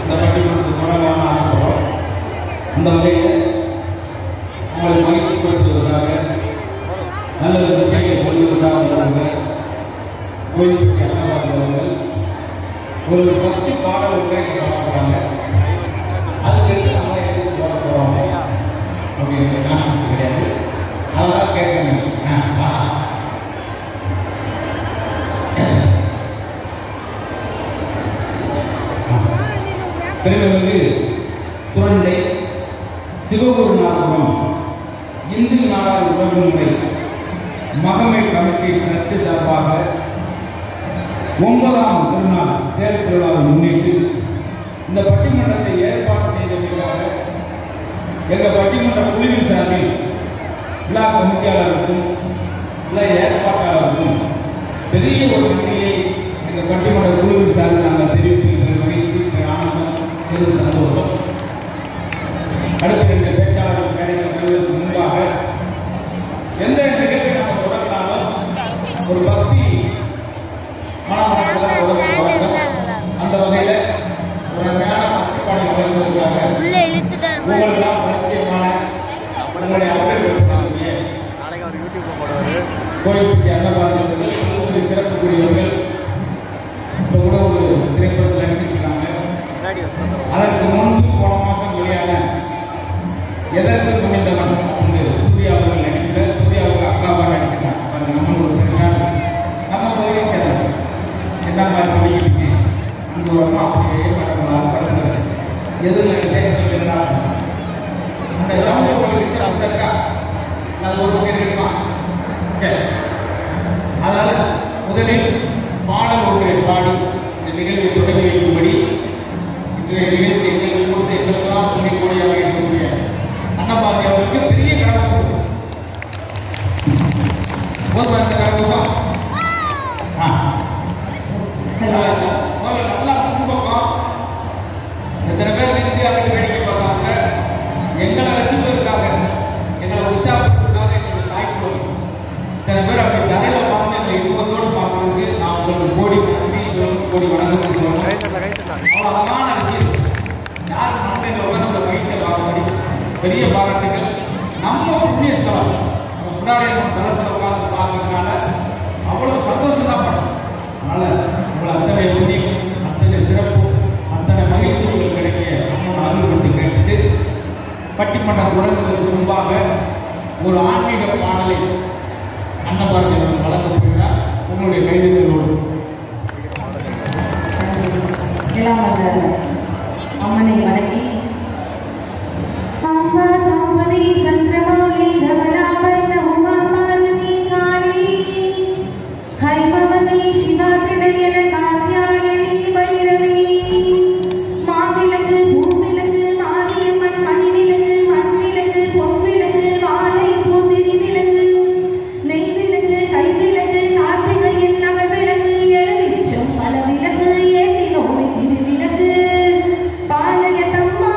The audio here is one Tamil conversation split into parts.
இந்த பட்டிமன்றத்தை தொடங்கலாம்னு ஆசைப்படுறோம் அந்த வகையில் உங்களை மகிழ்ச்சிப்படுத்துவதற்காக நல்ல ஒரு விஷயத்தை சொல்வதற்காக வந்தவங்க கோயிலுக்கு அண்ணாபார்கள் ஒரு பக்தி பாடல் ஒன்றை இங்கே பார்க்க போகிறாங்க அதுக்கு நம்ம எடுத்து போட போகிறோம் அப்படிங்கிற கான்செப்ட் கிடையாது அதெல்லாம் கேட்கணும் ஆ வா. பெருமைமிகு சுரண்டை சிவகுருநாதபுரம் இந்து நாடார் உறவுமுறை மகமை கமிட்டி ட்ரஸ்ட் சார்பாக ஒன்பதாம் திருநாள் தேர் திருவிழாவை முன்னிட்டு இந்த பட்டிமன்றத்தை ஏற்பாடு செய்தமைக்காக எங்கள் பட்டிமன்ற குழுவின் சார்பில் விழா கமிட்டியாளருக்கும் விழா ஏற்பாட்டாளருக்கும் பெரிய ஒரு நன்றியை எங்கள் பட்டிமன்ற குழுவின் சார்பில் நாங்கள் தெரிவிக்கின்ற மகிழ்ச்சி மிக ஆனந்தம் பெரும் சந்தோஷம் அடுத்து ரெண்டு பேச்சாளர்கள் மேடைக்கு வருவதற்கு முன்பாக எந்த நிகழ்வை நம்ம தொடங்கினாலும் ஒரு பக்தி மனப்படத்தை தான் தொடங்க வழக்கம். அந்த வகையில் ஒரு மேல பக்தி பாடல் வழங்குவதற்காக உள்ள இழுத்துட்டாரு பாருங்க உங்களெல்லாம் பரிச்சயமான உங்களுடைய அவர்களுடைய நாளைக்கு அவர் யூடியூப்ல போடுவாரு கோயில்பட்டி அன்னபாரதியர்கள் பல்வேறு சிறப்புக்குரியவர்கள் இப்போ கூட ஒரு திரைப்படத்தில் நடிச்சிருக்காங்க முன்னாடி வச்சு அதற்கு முன்பு போன மாதம் வெளியான எதற்கு துணிந்தவன் என்று சூர்யா அவர்கள் நடிக்கல சூர்யா அவர்கள் அக்காவாக நடிச்சிருக்காங்க பாருங்க, நம்ம ஒரு பெருமையான விஷயம். நம்ம பகுதியை சேர்ந்தவங்க என்ன மாதிரி சொல்லிக்கிட்டு அங்கே வரணும் அப்படியே கடவுளால் கடந்துறது எது நடிச்சா அந்த சவுண்ட் உங்களுக்கு சிறப்பு இருக்கா அது ஒரு பேர் இருக்குமா சரி அதனால முதலில் பாடல் ஒன்றை பாடி இந்த நிகழ்வை தொடங்கி வைக்கும்படி இன்றைய நிகழ்ச்சி எங்களுக்கு கொடுத்து எங்களுக்கெல்லாம் துணை கோடியாக இருக்கக்கூடிய அன்னபாரதி அவருக்கு பெரிய கரகோஷம் போதுமா இந்த கரகோஷம் ஆ நல்லா இருக்கா? முதல்ல நல்லா முன்பக்கம் எத்தனை பேர் இந்தியாவுக்கு வேடிக்கை பார்த்தா கூட எங்களை ரசிப்பதற்காக எங்களை உற்சாகப்படுத்துவதற்காக எங்களுடைய தாய்க்குழு சில பேர் அப்படி தரையில பார்த்து எங்களை இன்பத்தோடு பார்க்கறதுக்கு நான் உங்களுக்கு கோடி நன்றி சொல்லணும், கோடி வணக்கம் சொல்லணும் கைத்தல கைத்தல அவ்வளோ அழகான விஷயம் யார் மண்டையில் உட்காந்து நம்ம மகிழ்ச்சியை பார்க்க முடியும் பெரிய பாராட்டுகள் நம்ம புண்ணிய ஸ்தலம் நம்ம புடாரியம்மன் தளத்தில் உட்காந்து பார்க்கறதுனால அவ்வளோ சந்தோஷம் தான் படும் அதனால உங்களை அத்தனை புண்ணியம் அத்தனை சிறப்பு அத்தனை மகிழ்ச்சி உங்களுக்கு கிடைக்க அம்மன் அருள் கொண்டு கேட்டுட்டு பட்டிமன்றம் தொடங்குவதற்கு முன்பாக ஒரு ஆன்மீக பாடலை அன்னபாரதி அவர்கள் வழங்க போகிறார் உங்களுடைய கைதங்களோடு எல்லாம் வந்த அம்மனை வணங்கி அம்மா சாம்பவி சந்திரமௌலி ரமணாவர்ண உமா பார்வதி காளி ஹைமவதி சிவா திரையன காத்தியாயனி பைரவி மாவிளக்கு பூவிளக்கு மாரியம்மன் மணிவிளக்கு மண்விளக்கு பொன்விளக்கு வாழை பூத்திரி விளக்கு நெய் விளக்கு கை விளக்கு கார்த்திகையின் நவல் விளக்கு எழுவிச்சம் பல விளக்கு ஏத்தி நோய் திருவிளக்கு பாளைய தம்மா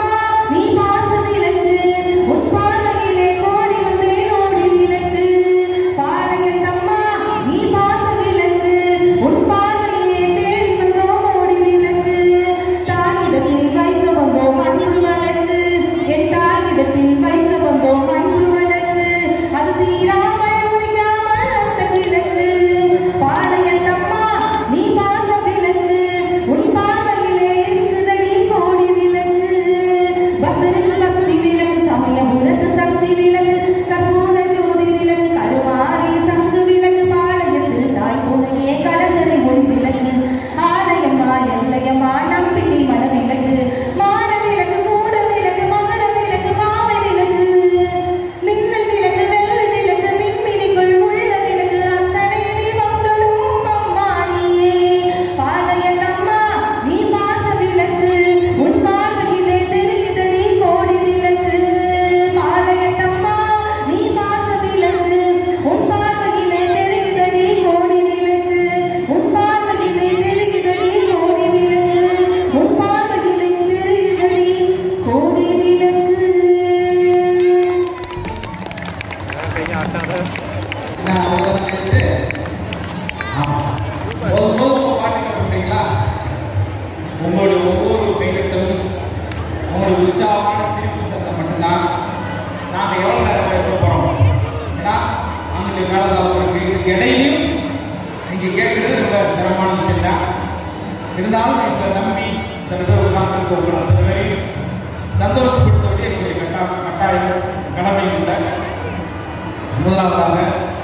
சார்பாக உங்கள் அத்தனை பேரையும் சந்தோஷப்படுத்துவது என்னுடைய கட்டா கட்டாயம் கடமை கூட முதலாவதாக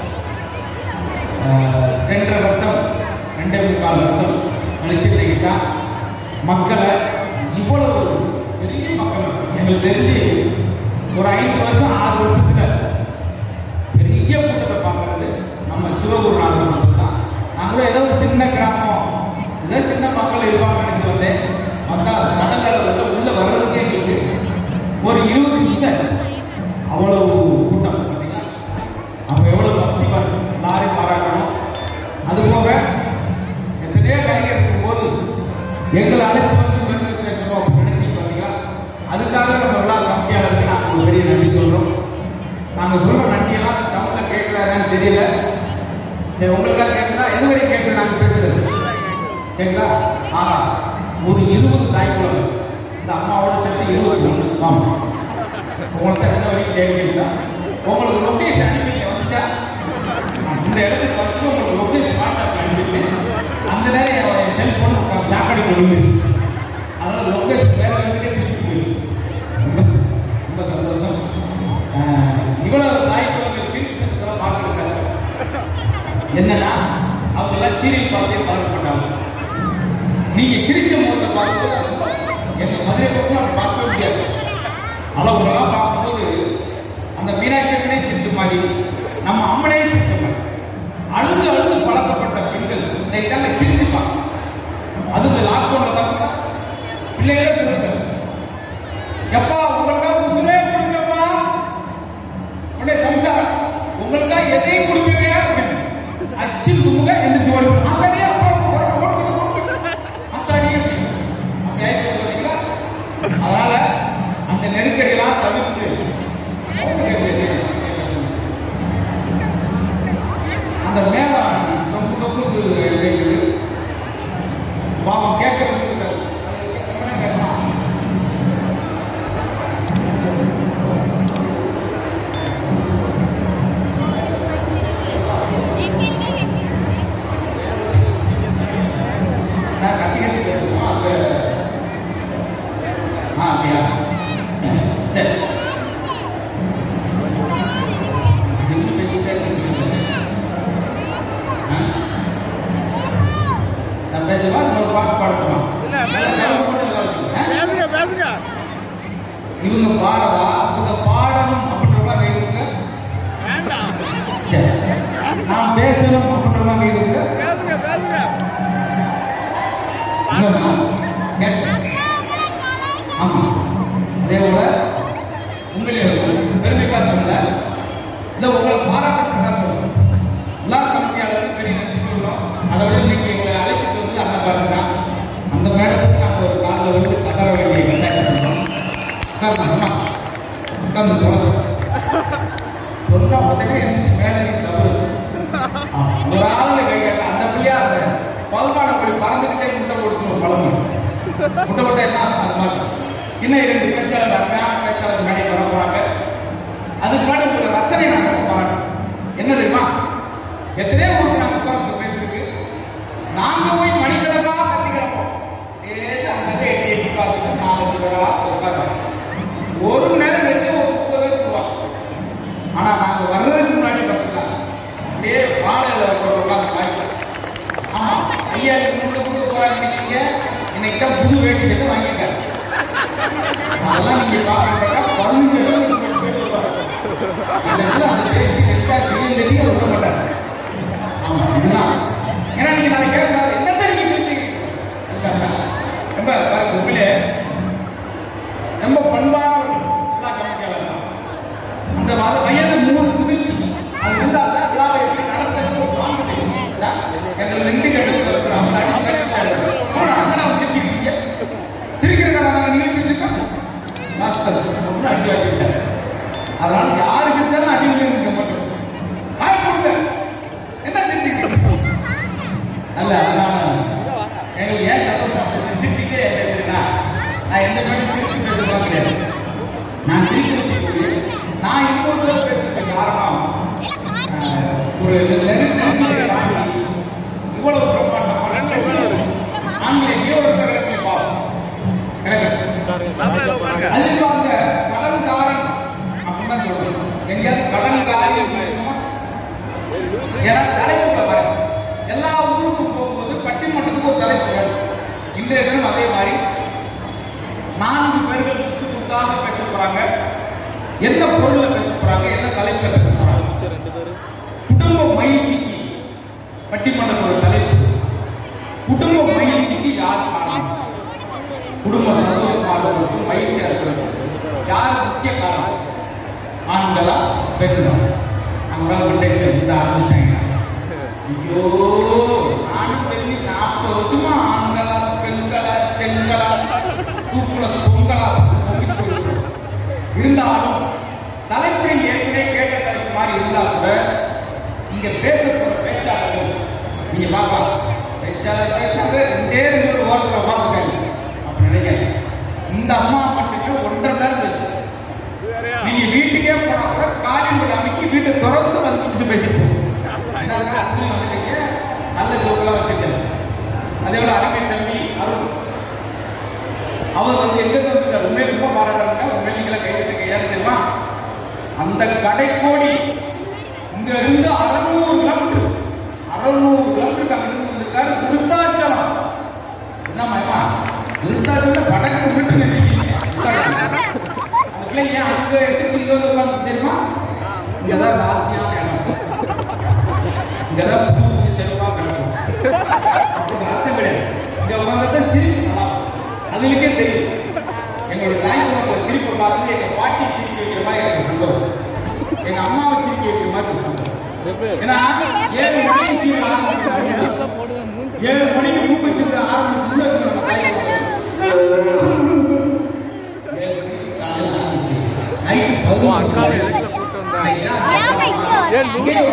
ஆஹ், ரெண்டரை வருஷம் ரெண்டே முக்கால் வருஷம் கழிச்சிருந்தீங்கன்னா மக்களை இவ்வளவு பெரிய மக்கள் எங்களுக்கு தெரிஞ்சு ஒரு ஐந்து வருஷம் ஆறு வருஷத்துல பெரிய கூட்டத்தை பார்க்கறது நம்ம சிவகுருநாதர் மட்டும்தான் நான் கூட ஏதோ ஒரு சின்ன கிராமம் ஏதோ சின்ன மக்கள் இருப்பாங்க நினைச்சு வந்தேன் மக்கள் கடல் அளவில் உள்ள வர்றதுக்கே எங்களுக்கு ஒரு இருபது நிமிஷம் ஆச்சு அவ்வளவு கூட்டம் பார்த்தீங்களா அப்போ எவ்வளவு பக்தி பாருங்க எல்லாரையும் பாராட்டணும் அது போக எத்தனையோ கலைஞர் இருக்கும்போது எங்களை அழைச்சி வந்து பெருமை சேர்க்கணும் அப்படின்னு நினைச்சிட்டு பார்த்தீங்களா அதுக்காக நம்ம விழா கம்பியாளருக்கு நாங்கள் ஒரு பெரிய நன்றி சொல்றோம் நாங்கள் சொல்ற நன்றியெல்லாம் சவுண்ட்ல கேட்குறாங்கன்னு தெரியல சரி உங்களுக்காக கேட்குதா எது வரைக்கும் கேட்குது நாங்கள் பேசுறது கேட்குதா ஆனா ஒரு இருபது தாய் குழந்தை இந்த அம்மாவோட சேர்த்து இருபத்தி ஒன்று ஆமா உங்களுக்கு தெரிஞ்ச வரைக்கும் கேட்குறீங்களா உங்களுக்கு லொக்கேஷன் அனுப்பிங்க வந்துச்சா இந்த இடத்துக்கு வந்து உங்களுக்கு லொக்கேஷன் வாட்ஸ்அப் அனுப்பிட்டு அந்த நேரம் என் செல்போன் சாக்கடை விழுந்துருச்சு அதனால லொக்கேஷன் வேற வீட்டுக்கே திருப்பி போயிடுச்சு ரொம்ப ரொம்ப சந்தோஷம் ஆஹ் இவ்வளவு தாய் குழந்தைகள் சிரிப்பு சத்தத்தெல்லாம் பார்க்கறது கஷ்டம் என்னன்னா அவங்க எல்லாம் சீரியல் பார்த்தே பழக்கப்பட்டாங்க நீங்க சிரிச்ச முகத்தை பார்த்து ரொம்ப எங்க மதுரை பக்கம் அப்படி பார்க்கவே முடியாது அளவுகள்லாம் பார்க்கும்போது அந்த மீனாட்சி அம்மனே சிரிச்ச மாதிரி நம்ம அம்மனே சிரிச்ச மாதிரி அழுது அழுது பழக்கப்பட்ட பெண்கள் இன்னைக்கு தாங்க சிரிச்சுப்பாங்க அது இந்த லாக்டவுன்ல பார்த்தா பிள்ளைகளே சொல்லுங்க எப்பா உங்களுக்காக உசுரே கொடுங்கப்பா உடனே கம்சா உங்களுக்காக எதையும் கொடுப்பீங்க அப்படின்னு. அச்சு துமுக எந்திரிச்சு ஓடி போய், அத்தாடியே அப்பா ஓடுங்க ஓடுங்க ஓடுங்க அத்தாடியே அப்படின்னு. அப்படி ஆயிப்போச்சு பாத்தீங்களா அதனால அந்த நெருக்கடியெல்லாம் தவிர்த்து அந்த மேலம் ரொம்ப டொக்கு கேட்குது பாவம் கேட்கறது கேட்கலாம் நான் கத்திக்கிட்டு பேசணும் அந்த ஆ அப்படியா சரி என்ன பேசிட்டே இருக்கீங்க? ஆ? நான் பேசவா இன்னொரு பாட்டு பாடட்டுமா இல்ல, நல்லா சவுண்ட் போட்டு நல்லா வச்சுக்கோங்க. ஆ? பேசுங்க பேசுங்க இவங்க பாடவா இவங்க பாடணும் அப்படின்றவங்க கை கொடுங்க வேண்டாம் சரி நான் பேசணும் அப்படின்றவங்க கை கொடுங்க பேசுங்க பேசுங்க இல்லைம்மா, கேட்க ஆமா அதே போல உங்களே பெருமைக்கா சொல்லல இல்ல உங்களை பாராட்டுறதுக்காக சொல்லணும் எல்லா கம்பெனியாளருக்கும் பெரிய நன்றி சொல்லணும் அதை விட இன்னைக்கு எங்களை அழைச்சிட்டு வந்து அந்த பாடம் தான் அந்த மேடத்துக்கு நாங்கள் ஒரு காலில் விழுந்து கதற வேண்டிய கட்டாயம் பண்ணோம் உட்கார்ந்து உட்கார்ந்து தொடர்ந்து சொன்னா உடனே எந்திரிச்சு மேலே தவறு ஆ, ஒரு ஆளுங்க கை கட்ட அந்த பிள்ளையா அந்த பல்பான படி பறந்துக்கிட்டே முட்டை கொடுத்து ஒரு பழமொழி முட்டை முட்டை என்ன ஆகும்? அது மாதிரி இன்னும் இரண்டு பேச்சாளர் அருமையான பேச்சாளர் மேடை வர போறாங்க அதுக்கு முன்னாடி உங்களோட ரசனை நாங்கள் ரொம்ப பாராட்டோம் என்ன தெரியுமா எத்தனையோ ஊருக்கு நாங்கள் உட்கார்ந்து பேசுறதுக்கு நாங்க போய் மணிக்கணக்கா கத்தி கிடப்போம் ஏச அந்த எட்டி எட்டி பார்த்துட்டு நாலஞ்சு பேரா உட்கார்றோம் ஒரு மணி நேரம் வச்சு ஒரு முப்பது பேர் போவாங்க ஆனா நாங்க வர்றதுக்கு முன்னாடி பார்த்துக்கலாம் அப்படியே வாழையில உட்காந்து பாய்க்கலாம் ஆமா ஐயா இது முழுக்க முழுக்க போறாங்க நினைக்கிறீங்க இன்னைக்கு தான் புது வேட்டி சட்டை வாங்கியிருக்காரு அதெல்லாம் நீங்க பாக்குறதா பதினஞ்சு அளவுக்கு போயிட்டு வருவாங்க இந்த இடத்துல அந்த வேட்டி நெட்டா தெரியும் தெரியும் விட மாட்டாங்க ஆமா இதுதான் ஏன்னா நீங்க நாளைக்கு கேட்கறாரு என்ன தெரியும் அதுக்காக ரொம்ப பாருங்க உண்மையிலே ரொம்ப பண்பானவர்கள் எல்லா கமிட்டியாளர்கள் தான். அந்த வத வயது மூணு முதிர்ச்சி அது இருந்தால் தான் விழாவை எப்படி நடத்துறது ஒரு பாங்கு தெரியும். இதா, எங்களை ரெண்டு கட்டத்தில் இருக்கிறோம் அவங்களை அடிச்சு கட்டிட்டாங்க போடா அங்கே நான் சிரிச்சிருக்கீங்க சிரிக்கிற நாங்கள் நிகழ்ச்சி வச்சிருக்கோம் மாஸ்டர்ஸ் அப்படின்னு அடிச்சு வாங்கிட்டாங்க அதனால யாரு சிரிச்சாலும் அடி விழுங்க மட்டும் வாய் கொடுங்க என்ன தெரிஞ்சுக்கிட்டு நல்ல அதனால எங்களுக்கு ஏன் சந்தோஷம் சிரிச்சுட்டே பேசுறீங்கன்னா நான் எந்த மேடம் சிரிச்சு பேசுறதா கிடையாது நான் சிரிக்க வச்சுக்கோங்க நான் இன்னொரு தடவை பேசுறதுக்கு காரணம் ஆஹ், ஒரு நெருக்கடியை தாண்டி இவ்வளவு பிரம்மாண்டமான ஆங்கிலேய ஒரு பிரகடனத்தை பார்ப்போம் எனக்கு மாப்பிள்ளை உட்காருங்க அதுக்கு அவங்க கடன்காரன் அப்படின்னு தான் சொல்றோம் எங்கேயாவது கடன்காரி சொல்லணுமா ஏன்னா தலைப்புல பாருங்க எல்லா ஊருக்கும் போகும்போது பட்டிமன்றத்துக்கு ஒரு தலைப்பு வரும் இன்றைய தினம் அதே மாதிரி நான்கு பேர்கள் முத்து முத்தாக பேச போறாங்க என்ன பொருள்ல பேச போறாங்க என்ன தலைப்புல பேச போறாங்க குடும்ப மகிழ்ச்சிக்கு பட்டிமன்றத்தோட தலைப்பு குடும்ப மகிழ்ச்சிக்கு யார் காரணம் குடும்பம் சந்தோஷமா இருக்கிறதுக்கு மகிழ்ச்சியா இருக்கிறது யார் முக்கிய காரணம் ஆண்களா பெண்களா அவங்களால விட்டு இந்த ஆரம்பிச்சிட்டாங்க ஐயோ நானும் தெரிஞ்சு நாற்பது வருஷமா ஆண்களா பெண்களா செண்களா தூக்குல தொங்கலா பொங்கிட்டு போயிருக்கோம். இருந்தாலும் தலைப்பு நீங்க ஏற்கனவே கேட்ட தலைப்பு மாதிரி இருந்தா கூட இங்க பேச போற பேச்சாளர்கள் நீங்க பார்க்கலாம் பேச்சாளர் பேச்சாளர் ரெண்டே ரெண்டு ஒரு ஓரத்துல உட்காந்துருக்காங்க அப்ப நினைக்கிறேன் இந்த அம்மா மட்டுமே ஒன்றரை நேரம் பேசும் வேறையா நீங்க வீட்டுக்கே போனா கூட காலின் அமைக்கி வீட்டை திறந்து பத்து நிமிஷம் பேசிட்டு என்னங்க அதுலயும் வந்துட்டீங்க நல்ல ஜோக்கெல்லாம் வச்சிருக்கேன் அதே போல அருமை தம்பி அருண் அவர் வந்து எங்க இருந்து வந்திருக்காரு உண்மையில ரொம்ப பாராட்டுறாங்க உண்மையில நீங்களா கை தட்டுங்க ஏன்னு தெரியுமா அந்த கடைக்கோடி இங்க இருந்து அறுநூறு கிலோமீட்டர் அறுநூறு கிலோமீட்டருக்கு அங்க இருந்து வந்திருக்காரு விருத்தாச்சலம் என்ன மயமா விருத்தாச்சலம் வடக்கு விட்டு நினைக்கிறீங்க அந்த பிள்ளை ஏன் அங்க எடுத்து இங்க வந்து உட்கார்ந்து தெரியுமா இங்கதான் ராசியான இடம் இங்கதான் புது புது செல்வா கிடக்கும் அதுக்கு அர்த்தம் கிடையாது இங்க உட்கார்ந்தா சிரிப்பு நல்லா இருக்கும். அதுகளுக்கே தெரியும் எங்களோட தாய்க்குள்ள சிரிப்பை பார்த்து எங்க பாட்டி சிரிக்க வைக்கிற மாதிரி எனக்கு சந்தோஷம் எங்க அம்மாவை சிரிக்க வைக்கிற மாதிரி ஒரு சந்தோஷம் ஏன்னா ஏழு மணிக்கு சீரியல் ஆரம்பிக்கிறாங்க ஏழு மணிக்கு மூக்கு சிந்து ஆரம்பிச்சு உள்ள இருக்கிற நம்ம தாய்க்குள்ள ஏழு மணிக்கு காலையில ஆரம்பிச்சு நைட்டு பதினொரு அக்காவை மணி எதுக்குள்ள கூட்டு வந்தா ஏன் இங்க ஏன்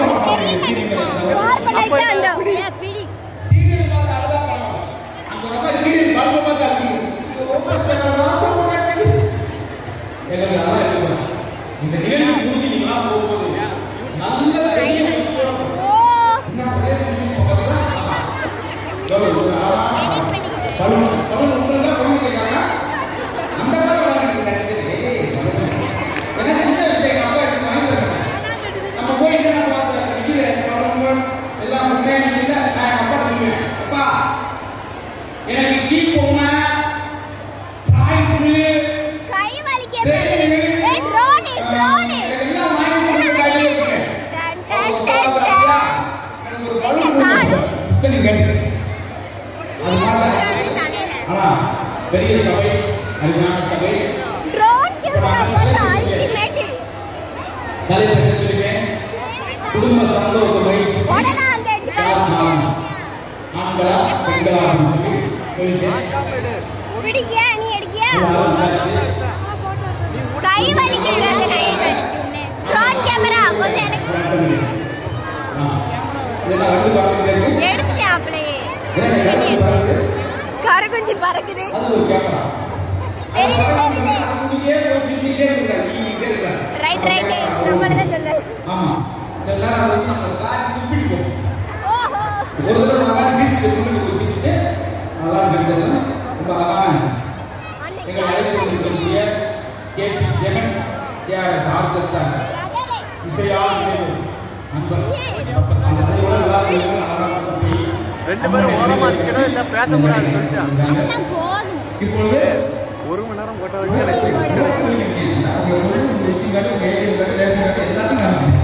பிடி சீரியல் பார்த்து அழுதா பரவாயில்ல. அந்த ஒரு அம்மா சீரியல் பல்பை பார்த்து அழுகுது. இது ஒவ்வொரு சேனலா போட்டு காட்டுது. எங்களுக்கு அதான் இருக்கணும். இந்த நிகழ்ச்சி முடிஞ்சு நீங்களாம் போகும்போது நல்ல பெரிய மகிழ்ச்சியோட போகணும். ஓ இன்னும் ஒரே நிமிஷம் பக்கத்துல, ஆமா. எவ்வளவு? ஆ, எடிட் பண்ணிக்கிட்டு பலூன், பலூன் உங்களுக்கெல்லாம் குழந்தை கேட்காங்க? அந்த மாதிரி விளையாடிட்டு இருக்காங்க. ஏய், பலூன். ஏன்னா சின்ன வயசுல எங்க அப்பா எடுத்து வாங்கி தருவாங்க. நம்ம போய் என்ன பார்த்து நிக்குது, பலூன் எல்லாம் முன்னாடி நிக்குது. நான் எங்க அப்பா சொல்லுவேன், அப்பா, எனக்கு கீ பொம்மை, டிராய்டு, கை வலிக்க பேரு, ஏ ட்ரோன் ஆ, ட்ரோன் எனக்கு எல்லாம் வாங்கி கொடுத்துருக்காங்க இருக்கேன். டன் அவங்க டன் அப்பா டன் வந்து, ஐயா, டன் எனக்கு ஒரு பலூன் கொடுங்க. இத்தனை கேட்டு. அது மாதிரி அது தலையில ஆனா பெரிய சபை அருமையான சபை ட்ரோன் கேமரா போட்டு அல்டிமேட் தலைவர் என்ன சொல்லுவேன் குடும்ப சந்தோஷ மகிழ்ச்சி உடனே அந்த யார் காரணம்? ஆண்களா பெண்களா அப்படின்னு சொல்லி சொல்லிட்டேன் பிடிக்கியா நீ எடுக்கியா எல்லாரும் வந்தாச்சு. கை வலிக்கிறது கை வலிக்கும்னு ட்ரோன் கேமரா கொஞ்சம் எனக்கு ஒரு அர்த்தம் இல்லை. ஆ. இதெல்லாம் வந்து பார்த்துட்டே இருக்கு. எடுத்துட்டேன் அப்படியே ஏன்னா கருத்து பறக்குது. கருகுஞ்சி பறக்குது அது ஒரு கேமரா தெரியுது தெரியுது அப்படியே போய் சிரிச்சுக்கிட்டே இருக்கிறார். ஈகிட்டே இருக்கிறார். ரைட் ரைட் நம்மள தான் சொல்றேன் ஆமா சில நேரம் அது வந்து நம்ம காரி துப்பிடி போகும் ஓஹோ ஒரு தடவை நம்ம காரி சிரிச்சுட்டு முன்னுக்கு போய் சிரிச்சுட்டு அதான் கிடைச்சது ரொம்ப அழகான எங்கள் அழைப்பு இருக்கக்கூடிய K P Jagan KRS orchestra இசையால் இணைந்து நண்பர் அப்ப அந்த கதையோட எல்லாரும் பேசுறது அழகா போய் ரெண்டு பேரும் ஓரமா இருக்கணும், இல்ல பேசக்கூடாதுன்னு சொல்லிட்டாங்க. அதான் போதும் இப்பொழுது ஒரு மணி நேரம் போட்டோ உங்களை வச்சு சொல்லி உங்க விசிட்டிங் கார்டு உங்க ஏடிஎம் கார்டு ரேஷன் கார்டு எல்லாத்தையும் காமிச்சு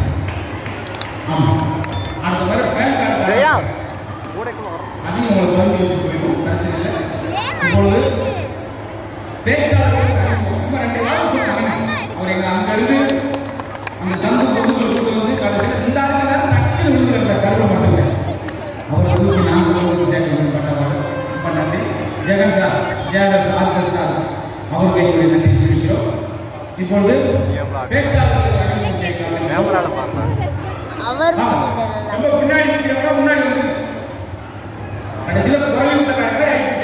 ஆமா அந்த மாதிரி பேன் கார்டு ஜெயா கார்டு கூடைக்குள்ள வரோம் அதையும் உங்களுக்கு வாங்கி வச்சு போயிடும் பிரச்சனை இல்லை ஏமா இப்பொழுது இருக்கு பேச்சாளர்கள் ரொம்ப ரெண்டு வாரம் சொன்னாங்க அவர் எங்க அங்க இருந்து அந்த சந்து பொதுக்கள் கூட்டு வந்து கடைசியில் இந்த ஆளுங்க நேரம் டக்குன்னு விழுந்துருந்த கருவை மட்டுங்க அவரை தூக்கி நான் கொண்டு சேர்க்கணும் பட்டவாறு ரொம்ப நன்றி ஜெகன் சார் ஜெயலஸ் ஆர்கெஸ்ட்ரா அவருக்கு எங்களுடைய நன்றி சொல்லிக்கிறோம் இப்பொழுது பேச்சாளர்கள் அறிமுகம் செய்யலாம். கேமரால பாருங்க அவர் ஆமா. ரொம்ப முன்னாடி நிற்கிறவங்க முன்னாடி வந்து கடைசியில குரலையும் தராங்க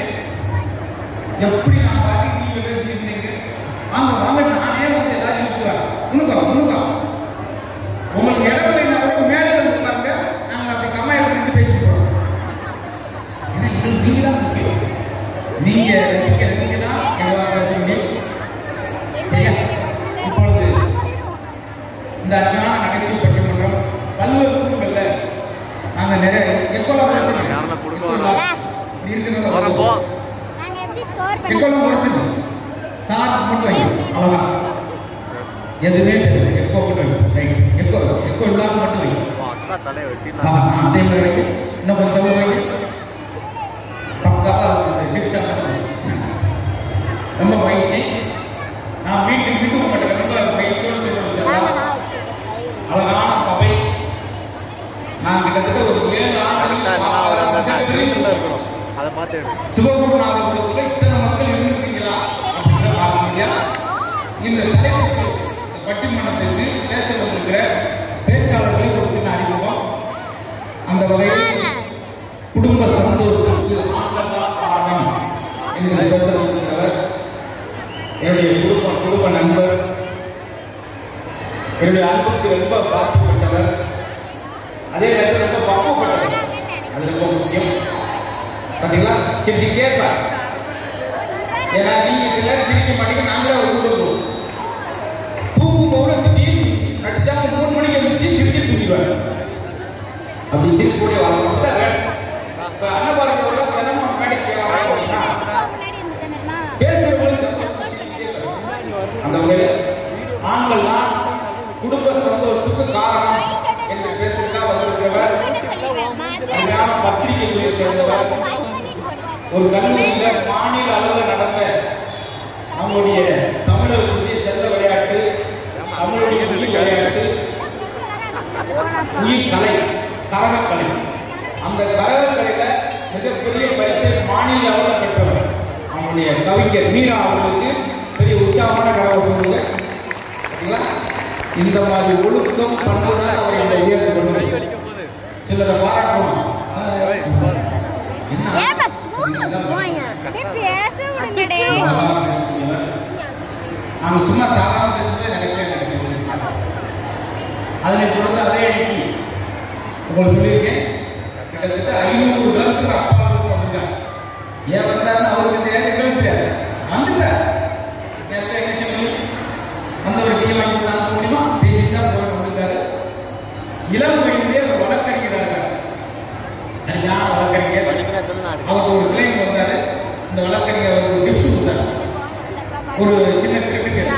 எப்படி நான் பாட்டி நீங்க பேசிட்டு இருந்தீங்க வாங்க வாங்க நானே வந்து எல்லாரும் நிற்கிறேன் முன்னுக்கா முன்னுக்கா உங்களுக்கு இடம் இல்லைன்னா கூட மேலே வந்து பாருங்க நாங்க அப்படி கம்மாய் பண்ணிட்டு பேசிட்டு போறோம் ஏன்னா இது நீங்க தான் முக்கியம் நீங்க ரசிக்க ரசிக்க தான் எங்களால் பேச முடியும் சார் மட்டும் வைங்க அவ்வளோதான் எதுவுமே தெரியல எக்கோ மட்டும் வைங்க ரைட் எக்கோ எக்கோ இல்லாமல் மட்டும் வைங்க அக்கா தலையை ஆ, வெட்டினா ஆ, அதே மாதிரி வைங்க இன்னும் கொஞ்சம் வைங்க பக்காவா இருக்கு சிரிச்சா மட்டும் வைங்க. ரொம்ப பயிற்சி நான் மீண்டும் மீண்டும் உங்கள்கிட்ட ரொம்ப பயிற்சியோடு சொல்ல விஷயம் அழகான சபை நான் கிட்டத்தட்ட ஒரு ஏழு ஆண்டுகள் ஸ்கிரீன்ல இருக்கணும் அதை பார்த்து எடு. சிவகுருநாதபுரத்துல இத்தனை மக்கள் இருந்திருக்கீங்களா அப்படின்ற பார்க்க முடியா இந்த தலைப்புக்கு இந்த பட்டிமன்றத்துக்கு பேச வந்திருக்கிற பேச்சாளர்களை ஒரு சின்ன அறிமுகம் அந்த வகையில் குடும்ப சந்தோஷத்திற்கு ஆண்கள் தான் காரணம் என்று பேச வந்திருக்கிறவர் என்னுடைய குடும்ப குடும்ப நண்பர் என்னுடைய அன்புக்கு ரொம்ப பாதிக்கப்பட்டவர் அதே நேரத்தில் ரொம்ப பக்குவப்பட்டவர் அது ரொம்ப முக்கியம் பாத்தீங்களா சிரிச்சுக்கிட்டே இருப்பார் ஏன்னா நீங்க சிலர் சிரிக்க மாட்டீங்க நாங்களே ஒரு கூட்டம் போவோம் தூக்கும் போது திடீர்னு நடிச்சா மூணு மணிக்கு எழுந்திரிச்சு சிரிச்சு தூங்கிடுவார் அப்படி சிரிக்கக்கூடிய வாழ்க்கை அப்பதான் வேணும் இப்ப அன்னபாரதியோட தினமும் மேடைக்கு வராங்க அப்படின்னா பேசுறவங்களும் சந்தோஷமா சிரிச்சுக்கிட்டே பேசணும். அந்த வகையில ஆண்கள் தான் குடும்ப சந்தோஷத்துக்கு காரணம் என்று பேசுறதுக்காக வந்திருக்கிறவர் அருமையான பத்திரிகை துறையை சேர்ந்தவர் ஒரு கல்லூரியில மாநில அளவில் நடந்த நம்முடைய தமிழர்களுடைய செல்ல விளையாட்டு தமிழுடைய உயிர் விளையாட்டு உயிர் கலை கரகக்கலை அந்த கரகக்கலையில மிகப்பெரிய பரிசை மாநில அளவில் பெற்றவர் நம்முடைய கவிஞர் மீரா அவர்களுக்கு பெரிய உற்சாகமான கரகம் சொல்லுங்க சரிங்களா? இந்த மாதிரி ஒழுக்கம் பண்பு தான் அவர் என்னை உயர்ந்து கொண்டு கை வரும். வலிக்கும் போது சிலரை பாராட்டணும் ஏய், பாரு. என்ன? பேச விடுங்கடே நாங்க சும்மா சாதாரண பேசுறதே நினைக்கவே எனக்கு பேசுறேன் அதனை தொடர்ந்து அதே அன்னைக்கு உங்களுக்கு சொல்லியிருக்கேன் கிட்டத்தட்ட ஐநூறு கிலோமீட்டர் அப்பாவுக்கு வந்திருக்காங்க ஏன் வந்தாருன்னு அவருக்கு தெரியாது எங்களுக்கு தெரியாது வந்துட்டார் நேரத்தில் என்ன செய்ய முடியும் வந்தவர் டீ வாங்கி கொடுத்து அனுப்ப முடியுமா பேசிட்டு தான் போயிட்டு வந்திருக்காரு இளம் வயதிலே ஒரு வழக்கறிஞர் இருக்கார் சரியான வழக்கறிஞர் படிக்கிறேன் சொல்லு நான் அவர் ஒரு கிளைம் வந்தாரு இந்த வழக்கறிஞர் அவருக்கு ஒரு டிப்ஸ் கொடுத்தாரு ஒரு சின்ன திருட்டு கேஸ்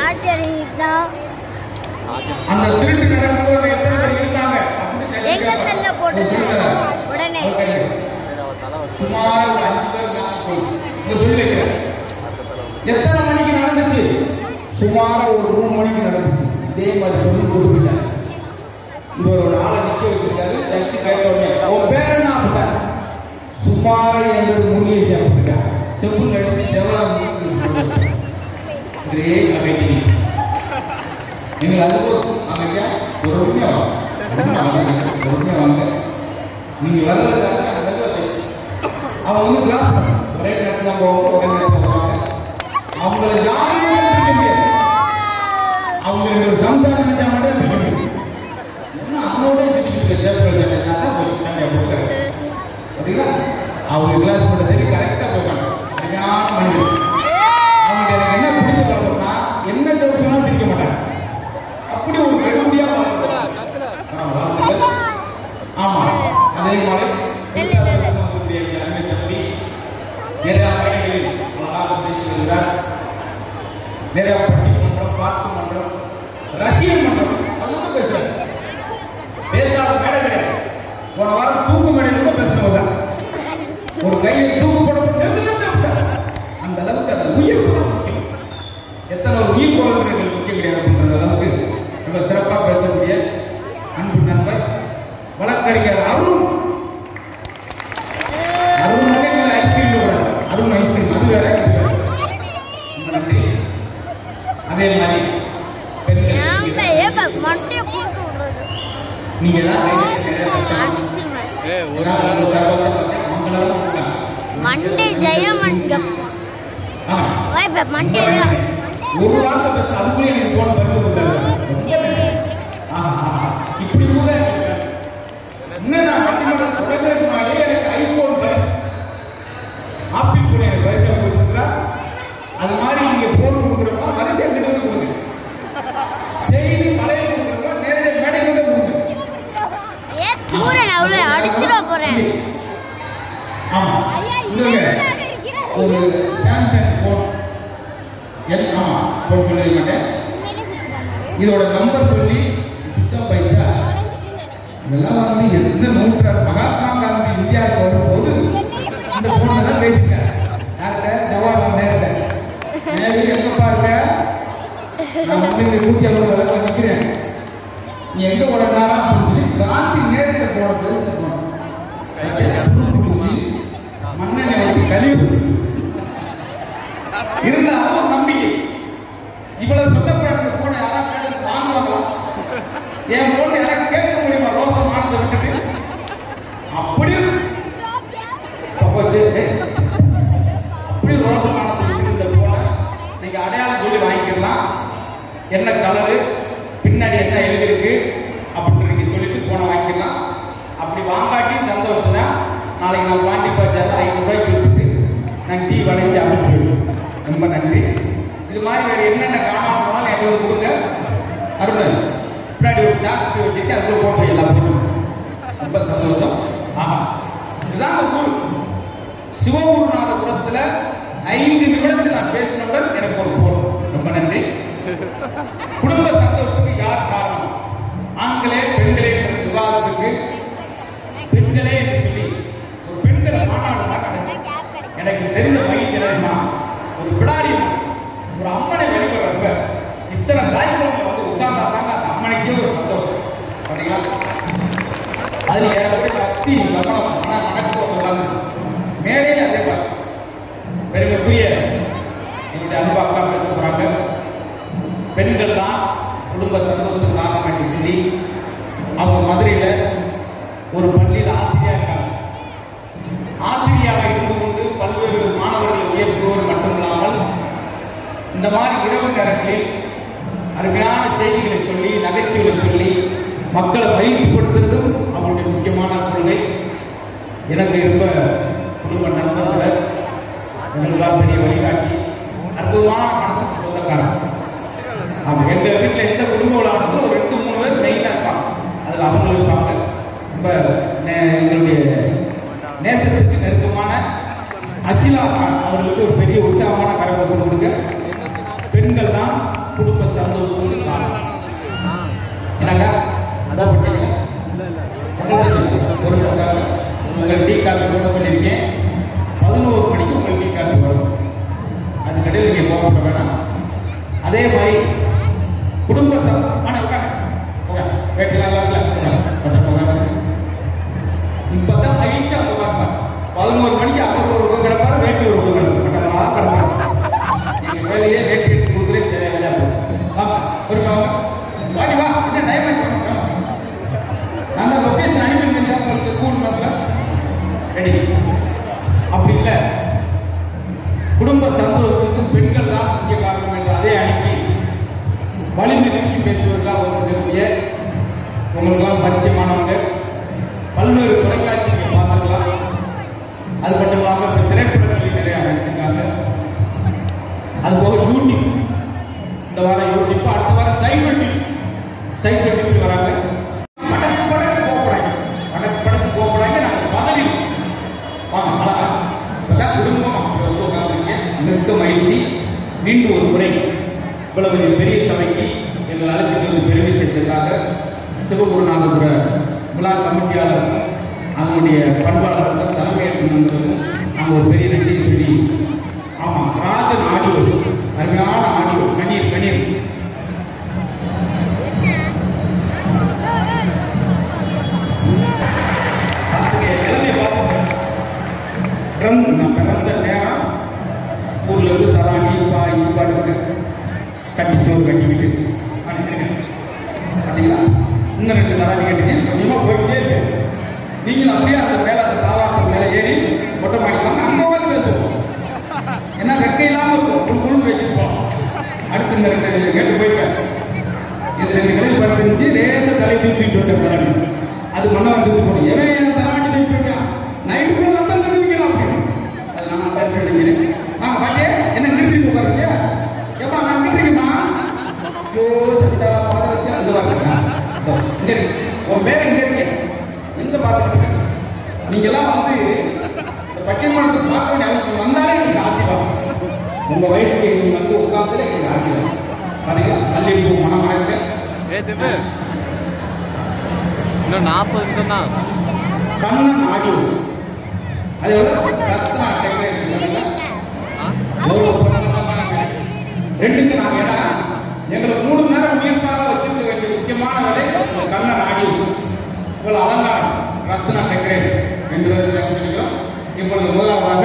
அந்த திருட்டு நடக்கும்போது எத்தனை பேர் இருந்தாங்க அப்படின்னு கேட்டு எங்க கேட்பாரு. செல்ல போட்டு அவர் சொல்லித்தராரு. உடனே. வழக்கறிஞர். சரி, அவன் தலை வந்து சுமார் ஒரு அஞ்சு பேர் நான் சொல்லு இதை சொல்லி வைக்கிறேன் அடுத்த தலை வந்து எத்தனை மணிக்கு நடந்துச்சு சுமாரா ஒரு மூணு மணிக்கு நடந்துச்சு இதே மாதிரி சொல்லி கொடுத்துட்டாரு இவர் ஒரு ஆளை நிக்க வச்சிருக்காரு ஜட்ஜி கேட்ட உடனே உன் பேர் என்ன அப்படின்னாரு சுமார என் பேர் முருகேஷ் அப்படின்ட்டார் செப்பு நடிச்சு செவலா இதே அமைதி நீங்கள் அது போதும் அமைக்க ஒரு உண்மையா வாங்க ஒண்ணும் அவசியம் இல்லை. ஒரு உண்மையா வாங்க நீங்க வர்றதுக்காக நான் மெதுவா பேசுறேன் அவன் வந்து கிளாஸ் ஒரே நேரத்தில் தான் போவாங்க ஒரே நேரத்தில் போவாங்க அவங்கள யாருமே பிடிக்க முடியாது அவங்க ரெண்டு ஒரு சம்சாரம் நினைச்சா மட்டும் பிடிக்க முடியும் என்ன அவனோட சுற்றிட்டு சேர்த்து என்ன தான் போச்சு சண்டையை போட்டு பார்த்தீங்களா அவங்க கிளாஸ் மட்டும் சரி கரெக்டாக போவாங்க அருமையான மனிதர் அவங்க எனக்கு என்ன பிடிச்ச பழக்கம்னா என்ன ஜோக் சொன்னாலும் திரிக்க மாட்டாங்க அப்படி ஒரு கெடுபடியா வாழ்க்கை ஆமா அதே மாதிரி இல்ல, இல்ல, இல்ல. நம்முடைய இந்த அருமை தம்பி நிறைய மேடைகளில் அழகாக பேசுகிறார் நிறைய பட்டிமன்றம் பாட்டு மன்றம் ரசிகர் மன்றம் அதெல்லாம் பேசுறாரு பேசாத மேடை கிடையாது போன வாரம் தூக்கு மேடையில் கூட பேசுறவங்க தான். ஒரு கையை தூக்கு போட போட்டு நிறுத்து நிறுத்து விட்டார். அந்த அளவுக்கு அந்த உயிர் தான் முக்கியம் எத்தனை ஒரு உயிர் போகிறவர்கள் முக்கியம் கிடையாது அப்படின்ற அளவுக்கு ரொம்ப சிறப்பாக பேசக்கூடிய அன்பு நண்பர் வழக்கறிஞர் அருண் அருண் ஐஸ்கிரீம் அருண் ஐஸ்கிரீம் அது வேற இது வேற. ரொம்ப நன்றி அதே மாதிரி பெண்கள் மண்டைய போட்டு விடுறது நீங்க தான் நிறைய கஷ்டம். அடிச்சிருவேன் ஏய், ஒரு ஒரு நாள் ஒரு சர்வத்தை பார்த்தேன் அவங்களால கொடுத்தாங்க. மண்டே ஜெயமண்டம் ஆமா. இப்ப மண்டே ஒரு வார்த்தை பேச அதுக்குள்ளே எனக்கு போன பரிசு கொடுத்தாரு ஆஹா, ஆஹா. இப்படி கூட இன்னும் நான் பட்டிமன்றம் தொடங்குறதுக்கு முன்னாடியே எனக்கு ஐபோன் பரிசு ஆப்பிள் போன் எனக்கு பரிசு கொடுத்துருக்குறா அது மாதிரி நீங்க போன் கொடுக்குறப்ப வரிசை எங்கிட்ட வந்து கொடுங்க செய்தி மலையில் கொடுக்குறப்ப நேரடியாக மேடைக்கு வந்து கொடுங்க ஏ தூரன் அவ்வளவு அடிச்சிட போறேன் ஆமா இல்லைங்க ஒரு சாம்சங் போன் எல் ஆமா போன் சொல்லிட மாட்டேன் உண்மையிலே கொடுத்துட்டாங்க இதோட நம்பர் சொல்லி சுவிட்ச் ஆஃப் ஆயிடுச்சா உடஞ்சிட்டுன்னு நினைக்கிறேன் இதெல்லாம் வந்து எந்த நூற்றாண்டு மகாத்மா காந்தி இந்தியாவுக்கு வரும்போது இந்த பொண்ணு தான் பேசிட்டார் யார்கிட்ட ஜவஹர்லால் நேருட்ட நேரு எங்கப்பா இருக்க நான் வந்து இந்த நூத்தி அறுபது வேலை நிற்கிறேன் நீ எங்க உடனாரா அப்படின்னு சொல்லி காந்தி நேருட்ட போன பேசுற போனோம் குளிச்சு மண்ணெண்ணெய் வச்சு கழிவு இருந்தாலும் ஒரு நம்பிக்கை இவ்வளவு சொந்தப்பட்ட போன யாராவது மேடம் வாங்குவாங்களா என் பொண்ணு யாராவது கேட்க முடியுமா ரோசம் ஆனதை விட்டுட்டு அப்படியே தப்பாச்சு ஏய், அப்படியே ரோசம் ஆனதை விட்டுட்டு இந்த போனை நீங்க அடையாளம் சொல்லி வாங்கிக்கலாம் என்ன கலரு பின்னாடி என்ன எழுதிருக்கு அப்படின்னு நீங்க சொல்லிட்டு போனை வாங்கிக்கலாம் அப்படி வாங்காட்டியும் சந்தோஷம் தான் நாளைக்கு நான் பாண்டி பஜார்ல ஐநூறு ரூபாய்க்கு வித்துட்டு நான் டீ வடைஞ்சு அப்படி போயிடுவேன் ரொம்ப நன்றி இது மாதிரி வேற என்னென்ன காணாம போனாலும் என்கிட்ட வந்து கொடுங்க அருண் பின்னாடி ஒரு சாக்கு வச்சுட்டு அதுக்குள்ள போட்டு எல்லா பொருளும் ரொம்ப சந்தோஷம் ஆஹா இதுதான் குரு சிவகுருநாதபுரத்துல ஐந்து நிமிடத்தில் நான் பேசினவுடன் எனக்கு ஒரு போர் ரொம்ப நன்றி குடும்ப சந்தோஷத்துக்கு யார் காரணம் ஆண்களே பெண்களே என்ற விவாதத்துக்கு பெண்களே என்று சொல்லி ஒரு பெண்கள் மாநாடு நடக்குது கேப் கிடைக்கும் எனக்கு தெரிந்த மகிழ்ச்சி என்னன்னா ஒரு பிடாரியம் ஒரு அம்மனை வழிபடுறப்ப இத்தனை தாய்க்குழந்தை வந்து உட்கார்ந்தா தாங்க அந்த அம்மனுக்கே ஒரு சந்தோஷம் சரிங்களா அதுல ஏறப்படி பக்தி கவனம் மன மனக்கு வந்து உட்கார்ந்து மேடையில் அதே பாரு பெருமைக்குரிய என்னுடைய அன்பு அக்கா பேச போறாங்க பெண்கள் தான் குடும்ப சந்தோஷத்துக்கு காரணம் என்று சொல்லி அவங்க மதுரையில ஒரு பள்ளியில் ஆசிரியா இருக்காங்க ஆசிரியாக இருந்து கொண்டு பல்வேறு மாணவர்களை உயர்த்துவோர் மட்டுமில்லாமல் இந்த மாதிரி இரவு நேரங்களில் அருமையான செய்திகளை சொல்லி நகைச்சுவைகளை சொல்லி மக்களை மகிழ்ச்சிப்படுத்துறதும் அவருடைய முக்கியமான கொள்கை எனக்கு ரொம்ப குடும்ப நண்பர்கள் எங்களுக்கெல்லாம் பெரிய வழிகாட்டி அற்புதமான மனசுக்கு சொந்தக்காரன் ஆமாம் எங்கள் வீட்டில் எந்த குடும்ப விழா நடந்தாலும் ஒரு ரெண்டு மூணு பேர் மெயினாக இருப்பாங்க அதில் அவங்களும் இருப்பாங்க ரொம்ப நே- எங்களுடைய நேசத்துக்கு நெருக்கமான அசிலா கான் அவர்களுக்கு ஒரு பெரிய உற்சாகமான கரகோஷம் கொடுங்க பெண்கள் தான் குடும்ப சந்தோஷத்துக்கு காரணம் என்னங்க அதான் பட்டீங்க ஒரு நிமிடம். உங்கள் டீ காப்பி கூட சொல்லியிருக்கேன் பதினோரு மணிக்கு உங்கள் டீ காப்பி வரும் அதுக்கடையில் நீங்கள் போக வேணாம் அதே மாதிரி குடும்ப சம் ஆனால் உட்காரு உட்காரு வேட்டெல்லாம் இல்லை உட்காரு உட்காரு இப்பதான் மகிழ்ச்சியா வந்து உட்காருப்பார் பதினோரு மணிக்கு அப்பர் ஒரு உட்கார கிடப்பாரு வேட்டி ஒரு உட்கார கிடப்பா கிடப்பாரு எங்க வேலையே வேட்டி எடுத்து கொடுக்குறே சரியா வேலையா போச்சு வாங்க ஒரு வாங்க வாடி வா என்ன டைம் ஆச்சு வாங்க, வாங்க. அந்த லொகேஷன் அனுப்பியிருந்தேன் உங்களுக்கு கூல் மேப்ல ரெடி அப்படி இல்லை குடும்ப சந்தோஷத்துக்கு பெண்கள் தான் முக்கிய காரணம் என்று அதே அணிக்கு வலிமை தூக்கி பேசுவதற்காக வந்திருக்கக்கூடிய உங்களுக்கெல்லாம் பரிச்சயமானவங்க பல்வேறு தொலைக்காட்சி நீங்கள் பார்த்துக்கலாம் அது மட்டும் இல்லாமல் இப்போ திரைப்படங்களில் நிறையா நடிச்சிருக்காங்க அது போக யூடியூப் இந்த வாரம் யூடியூப் அடுத்த வாரம் சைக்கிள் டிப் சைக்கிள் டிப் வராங்க வடக்கு வடக்கு போகிறாங்க வடக்கு வடக்கு போகிறாங்க நாங்கள் பதவி வாங்க அழகா இப்பதான் குடும்பம் அப்படி உட்காந்துருக்கேன் மிக்க மகிழ்ச்சி மீண்டும் ஒரு முறை இவ்வளவு பெரிய பெரிய சபைக்கு எங்கள் அழைத்துக்கு வந்து பெருமை சேர்த்ததற்காக சிவகுருநாதபுர விழா கமிட்டியாளருக்கும் அதனுடைய பண்பாளருக்கும் தலைமையேற்று நண்பருக்கும் நாங்கள் ஒரு பெரிய நன்றி சொல்லி ஆமாம் ராஜன் ஆடியோஸ் அருமையான ஆடியோ கணீர் கணீர் அதனுடைய நிலைமை பார்த்துக்கோங்க ட்ரம் நான் பிறந்த நேரம் ஊர்ல இருந்து தராணி பாய் பாட்டு கட்டிச்சோறு கட்டிக்கிட்டு அனுப்பிடுங்க பார்த்தீங்களா இன்னும் ரெண்டு தராணி கட்டிங்க கொஞ்சமா போயிட்டே இருக்கு நீங்களும் அப்படியே அந்த மேல அந்த தாவாட்டம் மேல ஏறி மொட்டை மாடிப்பாங்க அங்க உட்காந்து பேசுவோம் ஏன்னா ரெக்கை இல்லாம இருக்கும் குழு குழு பேசிருப்போம் அடுத்து இந்த ரெண்டு கேட்டு போயிட்டேன் இது ரெண்டு கடையில் படுத்துருந்துச்சு லேசா தலை தூக்கிட்டு வந்த தராணி அது மன்னவன் தூக்கி போட்டு எவன் என் தராணி தூக்கி போயிட்டான் நைட்டுக்குள்ள வந்தா தருவிக்கலாம் அப்படின்னு அது நான் பேச நினைக்கிறேன் ஆ பாட்டியே என்ன நிறுத்திட்டு உட்காருங்க ஏப்பா நான் நிறுத்திக்கமா ஐயோ சத்தியா பாதத்தை அங்க வாங்க இங்க இருக்கு உன் பேர் எங்க இருக்கு எங்க பார்த்துட்டு நீங்க எல்லாம் வந்து இந்த பட்டிமன்றத்தை பார்க்க வேண்டிய அவசியம் வந்தாலே எனக்கு ஆசீர்வாதம் உங்க வயசுக்கு நீங்க வந்து உட்கார்ந்ததுல எனக்கு ஆசீர்வாதம் ஏ திவ்வு இன்னும் நாற்பது நிமிஷம் தான் கண்ணன் ஆடியோஸ் அது வந்து ரத்னா டெக்ரேஷன் ஆ எவ்வளவு பிரபலமான வேலை. ரெண்டுக்கு நாங்க ஏன்னா எங்களுக்கு மூணு மணி நேரம் உயிர்ப்பாக வச்சிருக்க வேண்டிய முக்கியமான வேலை இந்த கண்ணன் ஆடியோஸ் இவ்வளவு அலங்காரம் ரத்னா டெக்கரேட் ரெண்டு பேருக்கு சொல்லிக்கிறோம் இப்பொழுது முதலாவதாக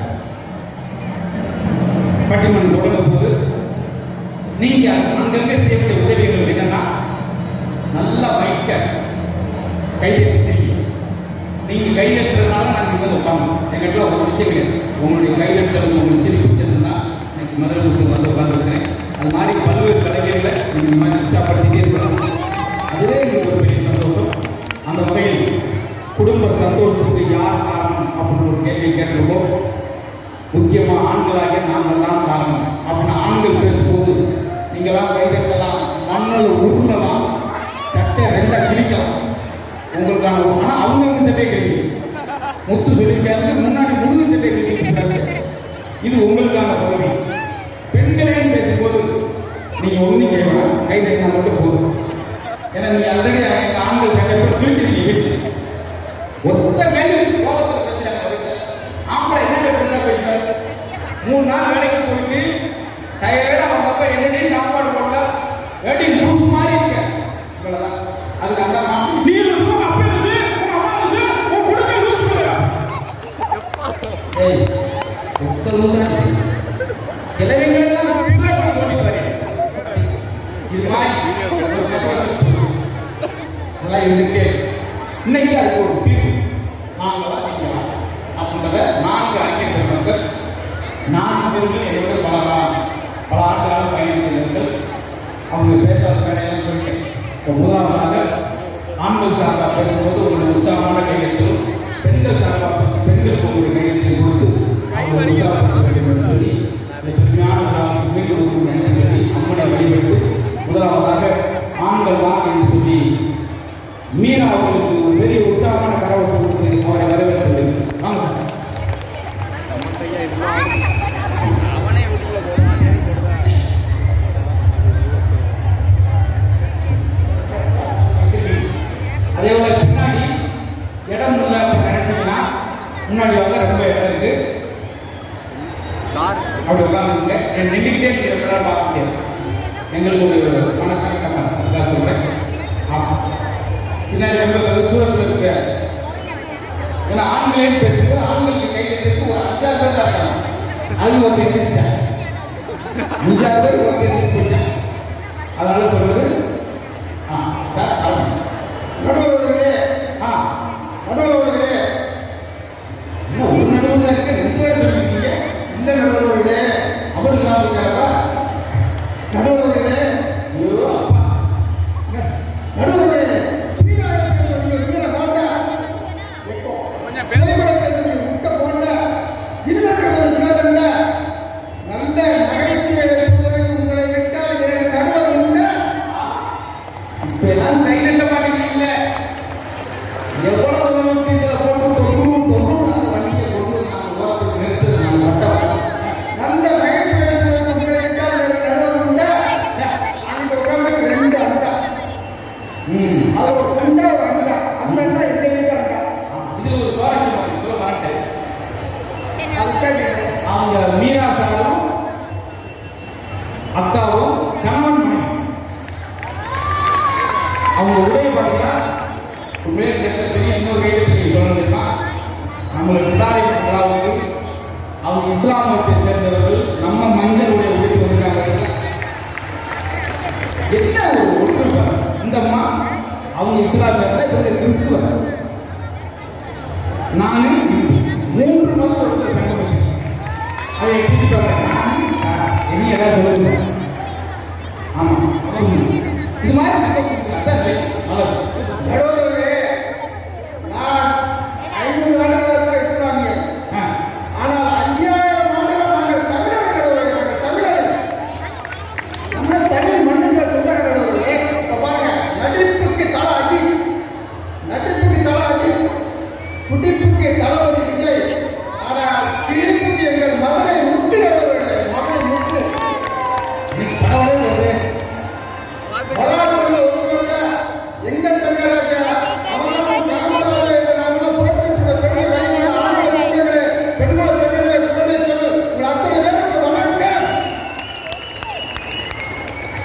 பட்டிமன்றம் தொடங்க போது நீங்க அங்கங்க செய்யக்கூடிய உதவிகள் என்னன்னா நல்லா பயிற்சர் கைதட்டி செய்யுங்க நீங்க கைதட்டுறதுனால நான் இங்க வந்து உட்காந்து எங்கிட்ட ஒரு விஷயம் கிடையாது உங்களுடைய கைதட்டல் உங்களுக்கு சிரிப்பு வச்சிருந்தா இன்னைக்கு முதல்ல வந்து வந்து உட்காந்துருக்கிறேன் அது மாதிரி பல்வேறு கலைஞர்களை நீங்க இந்த மாதிரி உற்சாகப்படுத்திட்டே இருக்கலாம் அதுவே எங்களுக்கு ஒரு பெரிய சந்தோஷம் அந்த வகையில் குடும்ப சந்தோஷத்துக்கு யார் காரணம் அப்படின்னு ஒரு கேள்வி கேட்டிருக்கோ முக்கியமா ஆண்களாகிய நாங்கள் தான் காரணம் அப்படின்னு ஆண்கள் பேசும்போது நீங்களாம் கைதட்டலாம் மண்ணில் உருண்டலாம் சட்டை ரெண்டா கிழிக்கலாம் உங்களுக்கான ஆனா அவங்கவுங்க சட்டை கிழிக்கும் முத்து சொல்லியிருக்காரு முன்னாடி முதுகு சட்டை கிழிக்கிறாரு இது உங்களுக்கான பகுதி பெண்களையும் பேசும்போது நீங்க ஒண்ணு கேட்கலாம் கை தட்டினா மட்டும் போதும் ஏன்னா நீங்க ஆல்ரெடி எங்க ஆண்கள் கட்ட பேர் கிழிச்சிருக்கீங்க வீட்டுல ஒத்த கேள்வி கோபத்தில் பேசுறாங்க வீட்டுல ஆம்பளை என்ன பெருசா பேசுறாரு மூணு நாள் வேலைக்கு போயிட்டு டயர்டா வந்தப்ப என்னடி சாப்பாடு போட்டா வேட்டி லூஸ் மாதிரி இருக்க இவ்வளவுதான் அதுக்கு அந்த அம்மா, நீ லூசு உங்க அப்பா லூசு உங்க அம்மா லூசு உன் குடும்பம் லூசு பண்ணுறா ஏய் ஒத்த லூசா கிழவிங்களெல்லாம் சுத்தமா ஓடி பாரு இது மாதிரி ஒரு கசகசப்பு. அதெல்லாம் இருந்துட்டே இருக்கு. இன்னைக்கு அதுக்கு ஒரு தீர்வு நாங்களா நீங்களா அப்படின்றத நான்கு அறிஞர் பெருமக்கள் நான்கு பேர்கள் என்னோட பல காலம் பல ஆண்டுகளாக பயணித்தவர்கள் அவங்க பேசாத வேலையெல்லாம் சொல்லிட்டேன் இப்போ முதலாவதாக ஆண்கள் சார்பாக பேசும்போது உங்களுடைய உற்சாகமான கையெழுத்தும் பெண்கள் சார்பாக பேசும் பெண்களுக்கு உங்களுடைய கையெழுத்தை கொடுத்து அவங்களை உற்சாகப்படுத்த வேண்டும் என்று சொல்லி இந்த பெருமையான விழாவுக்கு மீண்டும் ஒரு நன்றி சொல்லி அம்மனை வழிபட்டு முதலாவதாக ஆண்கள் தான் என்று சொல்லி மீனா அவர்களுக்கு ஒரு பெரிய உற்சாகமான கரவசம் கொடுத்து அவரை வரவேற்றது வாங்க சார் அவனே வீட்டுக்குள்ள போடுவான் அதே போல பின்னாடி இடம் இல்லை அப்படின்னு நினைச்சீங்கன்னா முன்னாடி வந்து ரொம்ப இடம் இருக்கு கார் அப்படி உட்காந்துருங்க நின்றுக்கிட்டே நீங்க ரொம்ப நேரம் பார்க்க முடியாது எங்களுக்கு ஒரு மனசங்கமா அதுக்காக சொல்றேன் ஆமா பின்னாடி ரொம்ப வெகு தூரத்தில் இருக்க ஏன்னா ஆண்களேன்னு பேசும்போது ஆண்களுக்கு கை தட்டுறதுக்கு ஒரு அஞ்சாறு பேர் தான் இருக்காங்க அது ஒரு எந்திரிச்சிட்டேன் அஞ்சாறு பேர் ஒரு எந்திரிச்சு போயிட்டாங்க அதனால சொல்றது ஆ சார் ஆரம்பிங்க. நடுவர்களே ஆ நடுவர்களே என்ன ஒரு நடுவு தான் இருக்கு ரெண்டு பேரும் சொல்லிருக்கீங்க இந்த நடுவர்களே அவருக்கு நான் இருக்காரா நடுவர்களே ஐயோ அப்பா என்ன? நடுவர்களே ஸ்ரீநாயகர் சொல்லி வீர மாட்டா கொஞ்சம் சிறைப்படத்தை சொல்லி முட்டை போட்ட ஜில்லன்று ஜில்லதண்ட நல்ல நகைச்சுவை சொல்வதற்கு உங்களை விட்டால் வேறு நடுவர் உண்டு இப்ப எல்லாம் கை தட்ட மாட்டேங்கிறீங்களே எவ்வளவு தூரம் பீஸ்ல போட்டு தொண்ணூறு தொண்ணூறு அந்த வண்டியை கொண்டு வந்து நாங்க ஓரத்துக்கு நிறுத்து நாங்க வட்டம் நல்ல நகைச்சுவை சொல்வதற்கு உங்களை விட்டால் வேறு நடுவர் உண்டு அங்க உட்கார்ந்து ரெண்டு அண்டா ம் அது ஒரு அண்டா ஒரு அண்டா அந்த அண்டா எந்த வீட்டு அண்டா இது ஒரு சுவாரஸ்யம் இருக்கு. சொல்ல மாட்டேன் அதுதான் கேட்டேன். அவங்க மீரா சாரும் அக்காவும் கணவன் மனைவி அவங்க உடைய பார்த்தீங்கன்னா உண்மையிலே தெரிஞ்ச பெரிய இன்னொரு கைது நீங்க சொல்லணும்னா நம்மளுக்கு விடாரி விழாவுக்கு அவங்க இஸ்லாம் மதத்தை சேர்ந்தவர்கள் நம்ம மஞ்சள் உடைய உடுத்தி வந்திருக்காங்க என்ன ஒரு ஒற்றுமை பாருங்க. இந்த அம்மா அவங்க இஸ்லாமியர்கள் இவங்க கிறிஸ்துவர் நானு மூன்று மதம் ஒருத்தர் சங்கமிச்சு அதை எப்படி சொல்றேன் என்ன ஏதாவது சொல்லுங்க சார் ஆமா ம். இது மாதிரி சங்கமிச்சு அதான் right. நல்லது நடுவர்களே, நான் ஐநூறு ஆண்டுகளாக தான் இஸ்லாமியர். ஆ, ஆனால் ஐயாயிரம் ஆண்டுகள் நாங்கள் தமிழர் நடுவர்களே, நாங்கள் தமிழர். நம்ம தமிழ் மண்ணுக்கு சொந்தக்கார நடுவர்களே. இப்ப பாருங்க, நடிப்புக்கு தல அஜித், நடிப்புக்கு தல அஜித், துடிப்புக்கு தளபதி விஜய். ஆனால் சிரிப்புக்கு எங்கள் மதுரை முத்து நடுவர்களே, மதுரை முத்து. இன்னைக்கு படம் வருது வராது வந்த ஒரு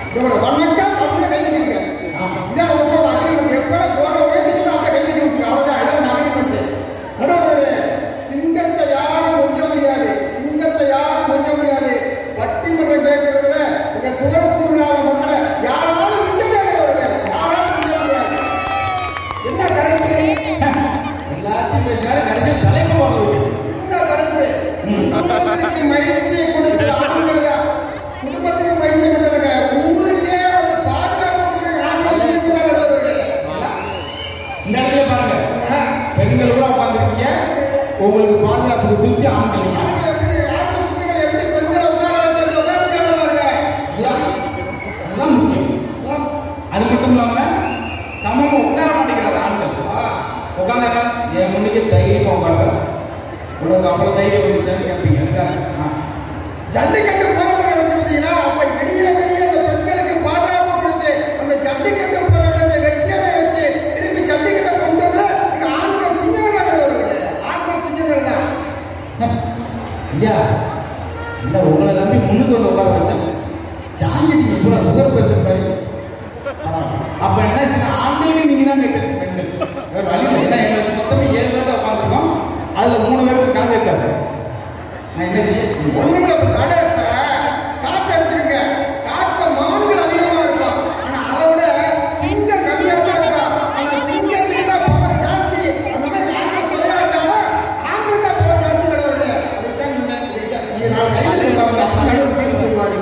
இவரை வணக்கம் அப்படின்னு கை தட்டிருக்க இதான் உங்களோட அக்ரிமெண்ட் எப்போ போட உயர்த்திட்டு அப்படியே கை தட்டி விட்டுருங்க அவ்வளோதான் இதான் அக்ரிமெண்ட் நடுவர்களே சிங்கத்தை யாரும் கொஞ்ச முடியாது சிங்கத்தை யாரும் கொஞ்ச முடியாது பட்டிமன்றம் கேட்கறதுல உங்க சுகக்கூறாத மக்களை யாராலும் மிஞ்ச முடியாது யாராலும் மிஞ்ச முடியாது என்ன தலைப்பு எல்லாத்தையும் பேசுறாரு கடைசியில் தலைப்பு வாங்க என்ன தலைப்பு குடும்பத்திற்கு மகிழ்ச்சியை கொடுக்கிற ஆண்கள் தான் குடும்பத்துக்கு மகிழ்ச்சி கொடுங்க ஊருக்கே வந்து பாதுகாப்பு கொடுக்கிற ஆண்கள் நீங்க தான் நடுவர்களே இந்த இடத்துல பாருங்க பெண்கள் கூட உட்காந்துருக்கீங்க உங்களுக்கு பாதுகாப்புக்கு சுத்தி ஆண்கள் நிக்கிறாங்க. ஆண்கள் எப்படி ஆண்கள் சின்னங்களை எப்படி பெண்களை உட்கார வச்சு உட்கார்ந்து பாருங்க அதுதான் அதுதான் முக்கியம் அது மட்டும் இல்லாம சமமா உட்கார மாட்டேங்கிறாங்க ஆண்கள் உட்காந்தாக்கா என் முன்னுக்கு தைரியமா உட்காருங்க உனக்கு அவ்வளவு தைரியம் வந்துச்சான்னு கேட்பீங்க அதுக்காக ஆ. ஜல்லிக்கட்டு போராட்டம் நடந்து பார்த்தீங்களா அப்ப விடிய விடிய அந்த பெண்களுக்கு பாதுகாப்பு கொடுத்து அந்த ஜல்லிக்கட்டு போராட்டத்தை வெற்றியடை வச்சு திருப்பி ஜல்லிக்கட்டை கொண்டு வந்து இங்க ஆண்கள் சிங்கங்கள் நடுவர்களே ஆண்கள் சிங்கங்கள் தான் ஐயா இல்ல உங்களை நம்பி முன்னுக்கு வந்து உட்கார வச்சேன் ஜாங்கி நீங்க பூரா சுகர் பேசுற மாதிரி அப்ப என்ன செய்ய ஆண்களுக்கு நீங்க தான் கேட்குறீங்க பெண்கள் வேற வழி இல்லை ஏன்னா எங்களுக்கு மொத்தமே ஏழு பேர் தான் உட்காந்துருக்கோம் அதுல மூணு பேருக்கு காது இருக்காது நான் என்ன செய்ய ஒண்ணுமில்ல இப்ப கடை இப்ப காட்டு எடுத்துருங்க காட்டுல மான்கள் அதிகமா இருக்கும் ஆனா அதை விட சிங்கம் கம்மியா தான் இருக்கும் ஆனா சிங்கத்துக்கு தான் பவர் ஜாஸ்தி அந்த மாதிரி ஆண்கள் குறையா இருந்தாலும் ஆண்கள் தான் பவர் ஜாஸ்தி நடுவர்களே அதுதான் சொன்னேன். இதுதான். நீங்க நாலு கையில் உள்ளவங்க நடுவர் பேர் போடுவாரு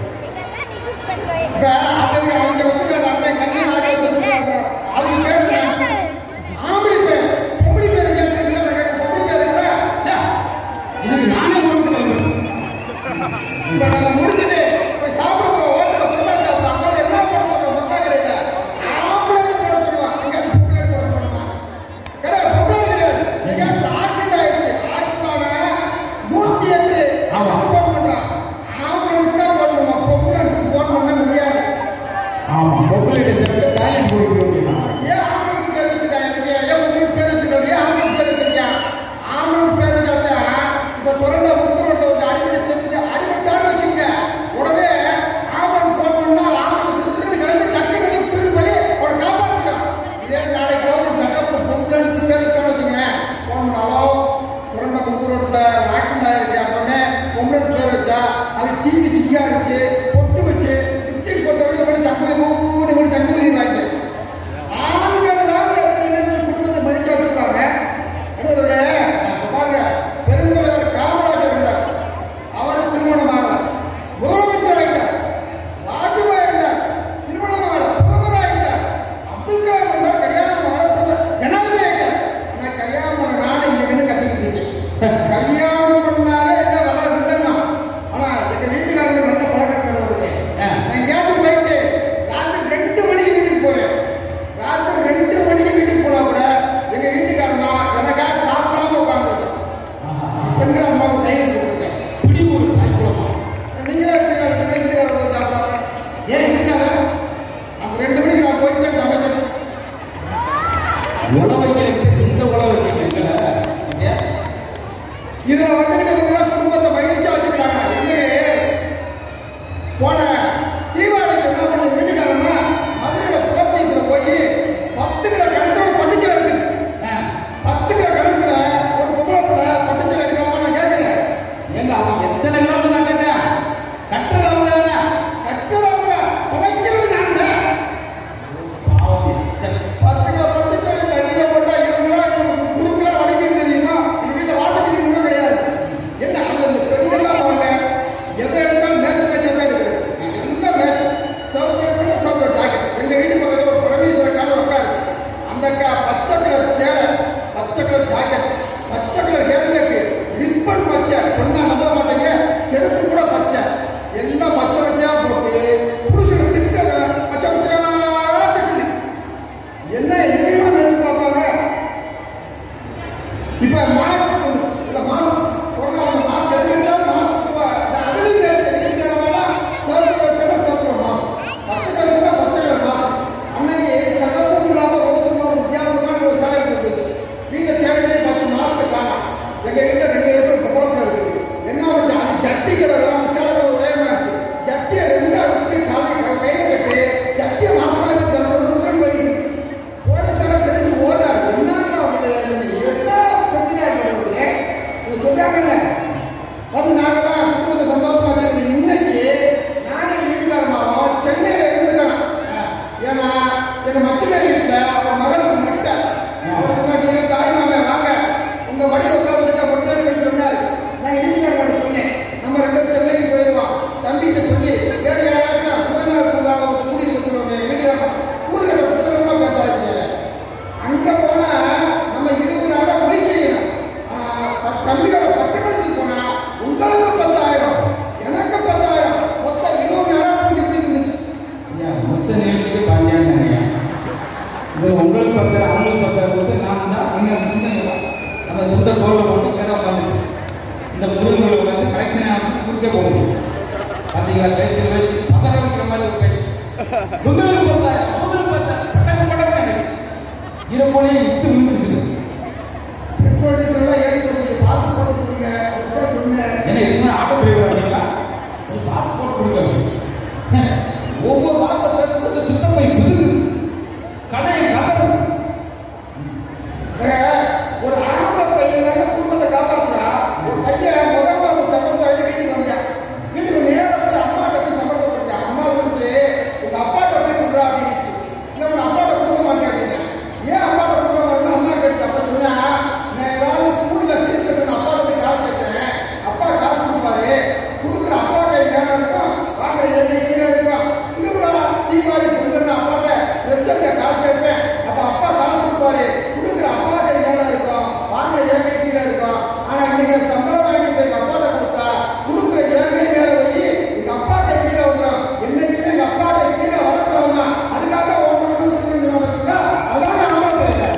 இப்ப அது அங்க வச்சுக்கிற அண்ணன் கண்ணி நாடே வச்சிருக்காங்க அதுக்கு பேர் என்ன? ஆம்பளை பேர் பொம்பளை பேர் எங்க வச்சிருக்கீங்க பொம்பளை பேர் இருக்குல்ல ஐயா, இதுக்கு நானே ஒரு கிளம்புறேன் இப்ப நம்ம முடிச்சுட்டு போய் சாப்பிட போ ஹோட்டல்ல புரோட்டா சாப்பிட அங்க என்ன போட சொல்றோம் புரோட்டா கிடையாது ஆம்பளை போட சொல்லுவான் இங்க பொம்பளை போட சொல்லுவான் கிடையாது பொம்பளை கிடையாது நீங்க ஆக்சிடென்ட் ஆயிடுச்சு ஆக்சிடென்ட் ஆன நூத்தி எட்டு ஆமா. போன் பண்றான் ஆம்புலன்ஸ் தான் போடணுமா பொம்புலன்ஸுக்கு போன் பண்ண முடியாது ஆமா பொங்கலிட்ட சேர்த்து டாய்லெட் போட்டு வேண்டியதான் ஏன் ஆம்புலன்ஸ் பேர் வச்சுட்டாங்க இதுக்கு? ஏன் உங்களுக்கு பேர் வச்சுட்டாங்க ஏன் ஆம்புலன்ஸ் பேர் வச்சிருக்கியா ஆம்புலன்ஸ் பேர் வச்சாத்தா இப்ப சுரண்ட முத்து ரோட்ல வந்து அடிபட்டு செத்துட்டு அடிபட்டான்னு வச்சுங்க உடனே ஆம்புலன்ஸ் போன் பண்ணா ஆம்புலன்ஸ் இருக்கிறது கிளம்பி டக்குனு வந்து தூக்கி போய் அவனை காப்பாத்திடும் இதே நாளைக்கு கவர்மெண்ட் சட்டப்படி பொம்புலன்ஸ் பேர் வச்சோன்னு வச்சுங்களேன் போன் பண்ணாலும் சுரண்ட முத்து ரோட்ல ஆக்சிடென்ட் ஆயிருக்கு அப்படின்னு பொம்புலன்ஸ் பேர் வச்சா அது சீனி சிக்கா இருந்துச்சு பொட்டு வச்சு லிப்ஸ்டிக் போட்டவங்க கூட சங்கு மூணு கூட சங்கு ஊதிடுவாங்க ஆண்கள் தான் எப்பயுமே இந்த குடும்பத்தை மதிக்க வச்சிருப்பாங்க இவருடைய பாருங்க பெருந்தலைவர் காமராஜர் இருந்தார் அவர் திருமணம் ஆகல முதலமைச்சர் ஆயிட்டார் வாஜ்பாய் இருந்தார் திருமணம் ஆகல பிரதமர் ஆயிட்டார் அப்துல் கலாம் இருந்தார் கல்யாணம் ஆகல பிரதமர் ஜனாதிபதி ஆயிட்டார் ஆனா கல்யாணம் பண்ண நானும் இங்க நின்று கத்திக்கிட்டு இருக்கேன் கல்யாணம் பண்ணாலே இந்த வளர இல்லைன்னா ஆனா எங்க வீட்டுக்காரங்க நல்ல பழக்கம் வருது ஆ. நான் கேட்டு போயிட்டு ராத்திரி ரெண்டு மணிக்கு வீட்டுக்கு போவேன் ராத்திரி ரெண்டு மணிக்கு வீட்டுக்கு போனா கூட எங்க வீட்டுக்காரமா எனக்காக சாப்பிடாம உட்காந்துருக்கேன் பெண்கள் அம்மாவுக்கு டைம் கொடுத்துருக்கேன் இப்படி ஒரு தாய்க்குளமா நீங்களே இருக்கீங்க ரெண்டு மணிக்கு வீட்டுக்காரங்க சாப்பிடாம ஏன் இருக்காங்க அந்த ரெண்டு மணிக்கு நான் போய் தான் சமைச்சேன் உழவைக்கு இந்த உழவைக்கு எங்களை இதுல வந்துட்டு இவங்க தான் குடும்பத்தை மகிழ்ச்சியா வச்சுக்கிறாங்க இன்னும் போன தீபாவளிக்கு என்ன பண்ணுது வீட்டுக்காரமா மதுரையில புறப்பீஸ்ல போய் பத்து கிலோ கணக்கில் ஒரு பட்டுச்சல் எடுக்குது பத்து கிலோ கணக்குல ஒரு கும்பலத்துல பட்டுச்சல் எடுக்காம நான் கேட்கிறேன் ஏங்க அவன் எத்தனை கிலோமீட்டர் கட்டுட்டேன் கட்டுறது அவங்க தானே கச்சதாங்க துவைக்கிறது நாங்க பாவம் சரி பத்து கிலோ பட்டுச்சல் கட்டில போட்டா இருபது கிலோ நூறு கிலோ வலிக்கும் தெரியுமா எங்க வீட்டுல வாசப்படி கூட கிடையாது என்ன அதுல இந்த பெண்கள்லாம் பாருங்க எதை எடுத்தாலும் மேட்ச் மேட்ச் தான் எடுக்கிறது எல்லாம் மேட்ச் சவுண்ட் பிரச்சனை சவுண்ட் ஜாக்கெட் எங்க வீட்டு பக்கத்துல ஒரு பரமேஸ்வர கால உட்காரு அந்த அக்கா பச்சை கலர் சேலை பச்சை கலர் ஜாக்கெட் பச்சை கலர் ஹேண்ட்பேக் ரிப்பன் பச்சை சொன்னா நம்ப மாட்டீங்க செருப்பு கூட பச்சை எல்லாம் பச்சை பச்சையா போட்டு புருஷனை திச்சு அதை பச்சை பச்சையா திட்டுது என்ன எதிரிமா மேட்ச் பார்ப்பாங்க இப்ப மாஸ்க் வந்து இல்ல மாஸ்க் போடுற அந்த மாஸ்க் எடுத்துட்டா மாஸ்க் அதுலயும் மேட்ச் எடுக்கிறவங்க சர்வ் பிரச்சனை சர்வ் மாஸ்க் பச்சை கலர் பச்சை கலர் மாஸ்க் அன்னைக்கு சகப்பும் இல்லாம ரோசமா ஒரு வித்தியாசமான ஒரு சேலை இருந்துச்சு வீட்டை தேடி தேடி பச்சை மாஸ்க் காணோம் எங்க வீட்டுல ரெண்டு வருஷம் பொருள் இருக்குது என்ன பண்ணுது அது ஜட்டி கலர் அந்த சேலை ஒரே மேட்ச் ஜட்டியை ரெண்டா விட்டு காலை கையில உங்களுக்கு பத்தாயிரம் அவங்களுக்கு பத்தாயிரம் பட்டக்கு பட்டக்கு எனக்கு இதை போல இத்து விழுந்துருச்சு பெட்ரோல் டீசல் எல்லாம் ஏறி போச்சு பார்த்து போட்டு கொடுங்க அதுதான் சொன்னேன் என்ன இதுக்கு மேலே ஆட்டோ டிரைவர் ஆகுங்களா கொஞ்சம் பார்த்து போட்டு கொடுங்க ஒவ்வொரு வார்த்தை பேச பேச சுத்தம் போய் புதுது கதையை கதறும் ஏங்க, ஒரு ஆம்பளை பையன் தாங்க குடும்பத்தை காப்பாத்துறா ஒரு பையன் முதல் மாசம் சம்பளத்தை வாங்கி வீட்டுக்கு வந்தேன் வீட்டுக்கு நேரா போய் அம்மாட்ட போய் சம்பளத்தை கொடுத்தேன் அம்மா கொடுத்து உங்க அப்பாட்ட போய் கொடுறா அப்படின்னுச்சு இல்லை உங்க அப்பாட்ட கொடுக்க மாட்டேன் அப்படின்னேன் ஏன் அப்பாட்ட கொடுக்க மாட்டேன்னு அம்மா கேட்டுச்சு அப்ப சொன்னா நான் ஏதாவது ஸ்கூல்ல ஃபீஸ் கட்டணும் அப்பாட்ட போய் காசு கட்டுறேன் அப்பா காசு கொடுப்பாரு கொடுக்குற அப்பா கை மேல இருக்கும் வாங்குற எண்ணெய் கீழே இருக்கும் திருவிழா தீபாவளி பொங்கல்னு அப்பாட்ட ரெச்சப்ட காசு கேட்பேன் அப்ப அப்பா காசு கொடுப்பாரு கொடுக்குற அப்பா கை மேல இருக்கும் வாங்குற என் கை கீழே இருக்கும் ஆனா நீங்க சம்பளம் வாங்கி போய் எங்க அப்பாட்ட கொடுத்தா கொடுக்குற என் கை மேல போய் எங்க அப்பா கை கீழே வந்துடும் என்னைக்குமே எங்க அப்பா கை கீழே வரக்கூடாதுன்னா அதுக்காக ஒன்று மட்டும் திரும்பி பார்த்தீங்களா அதான் ஆமா போயிருக்கேன்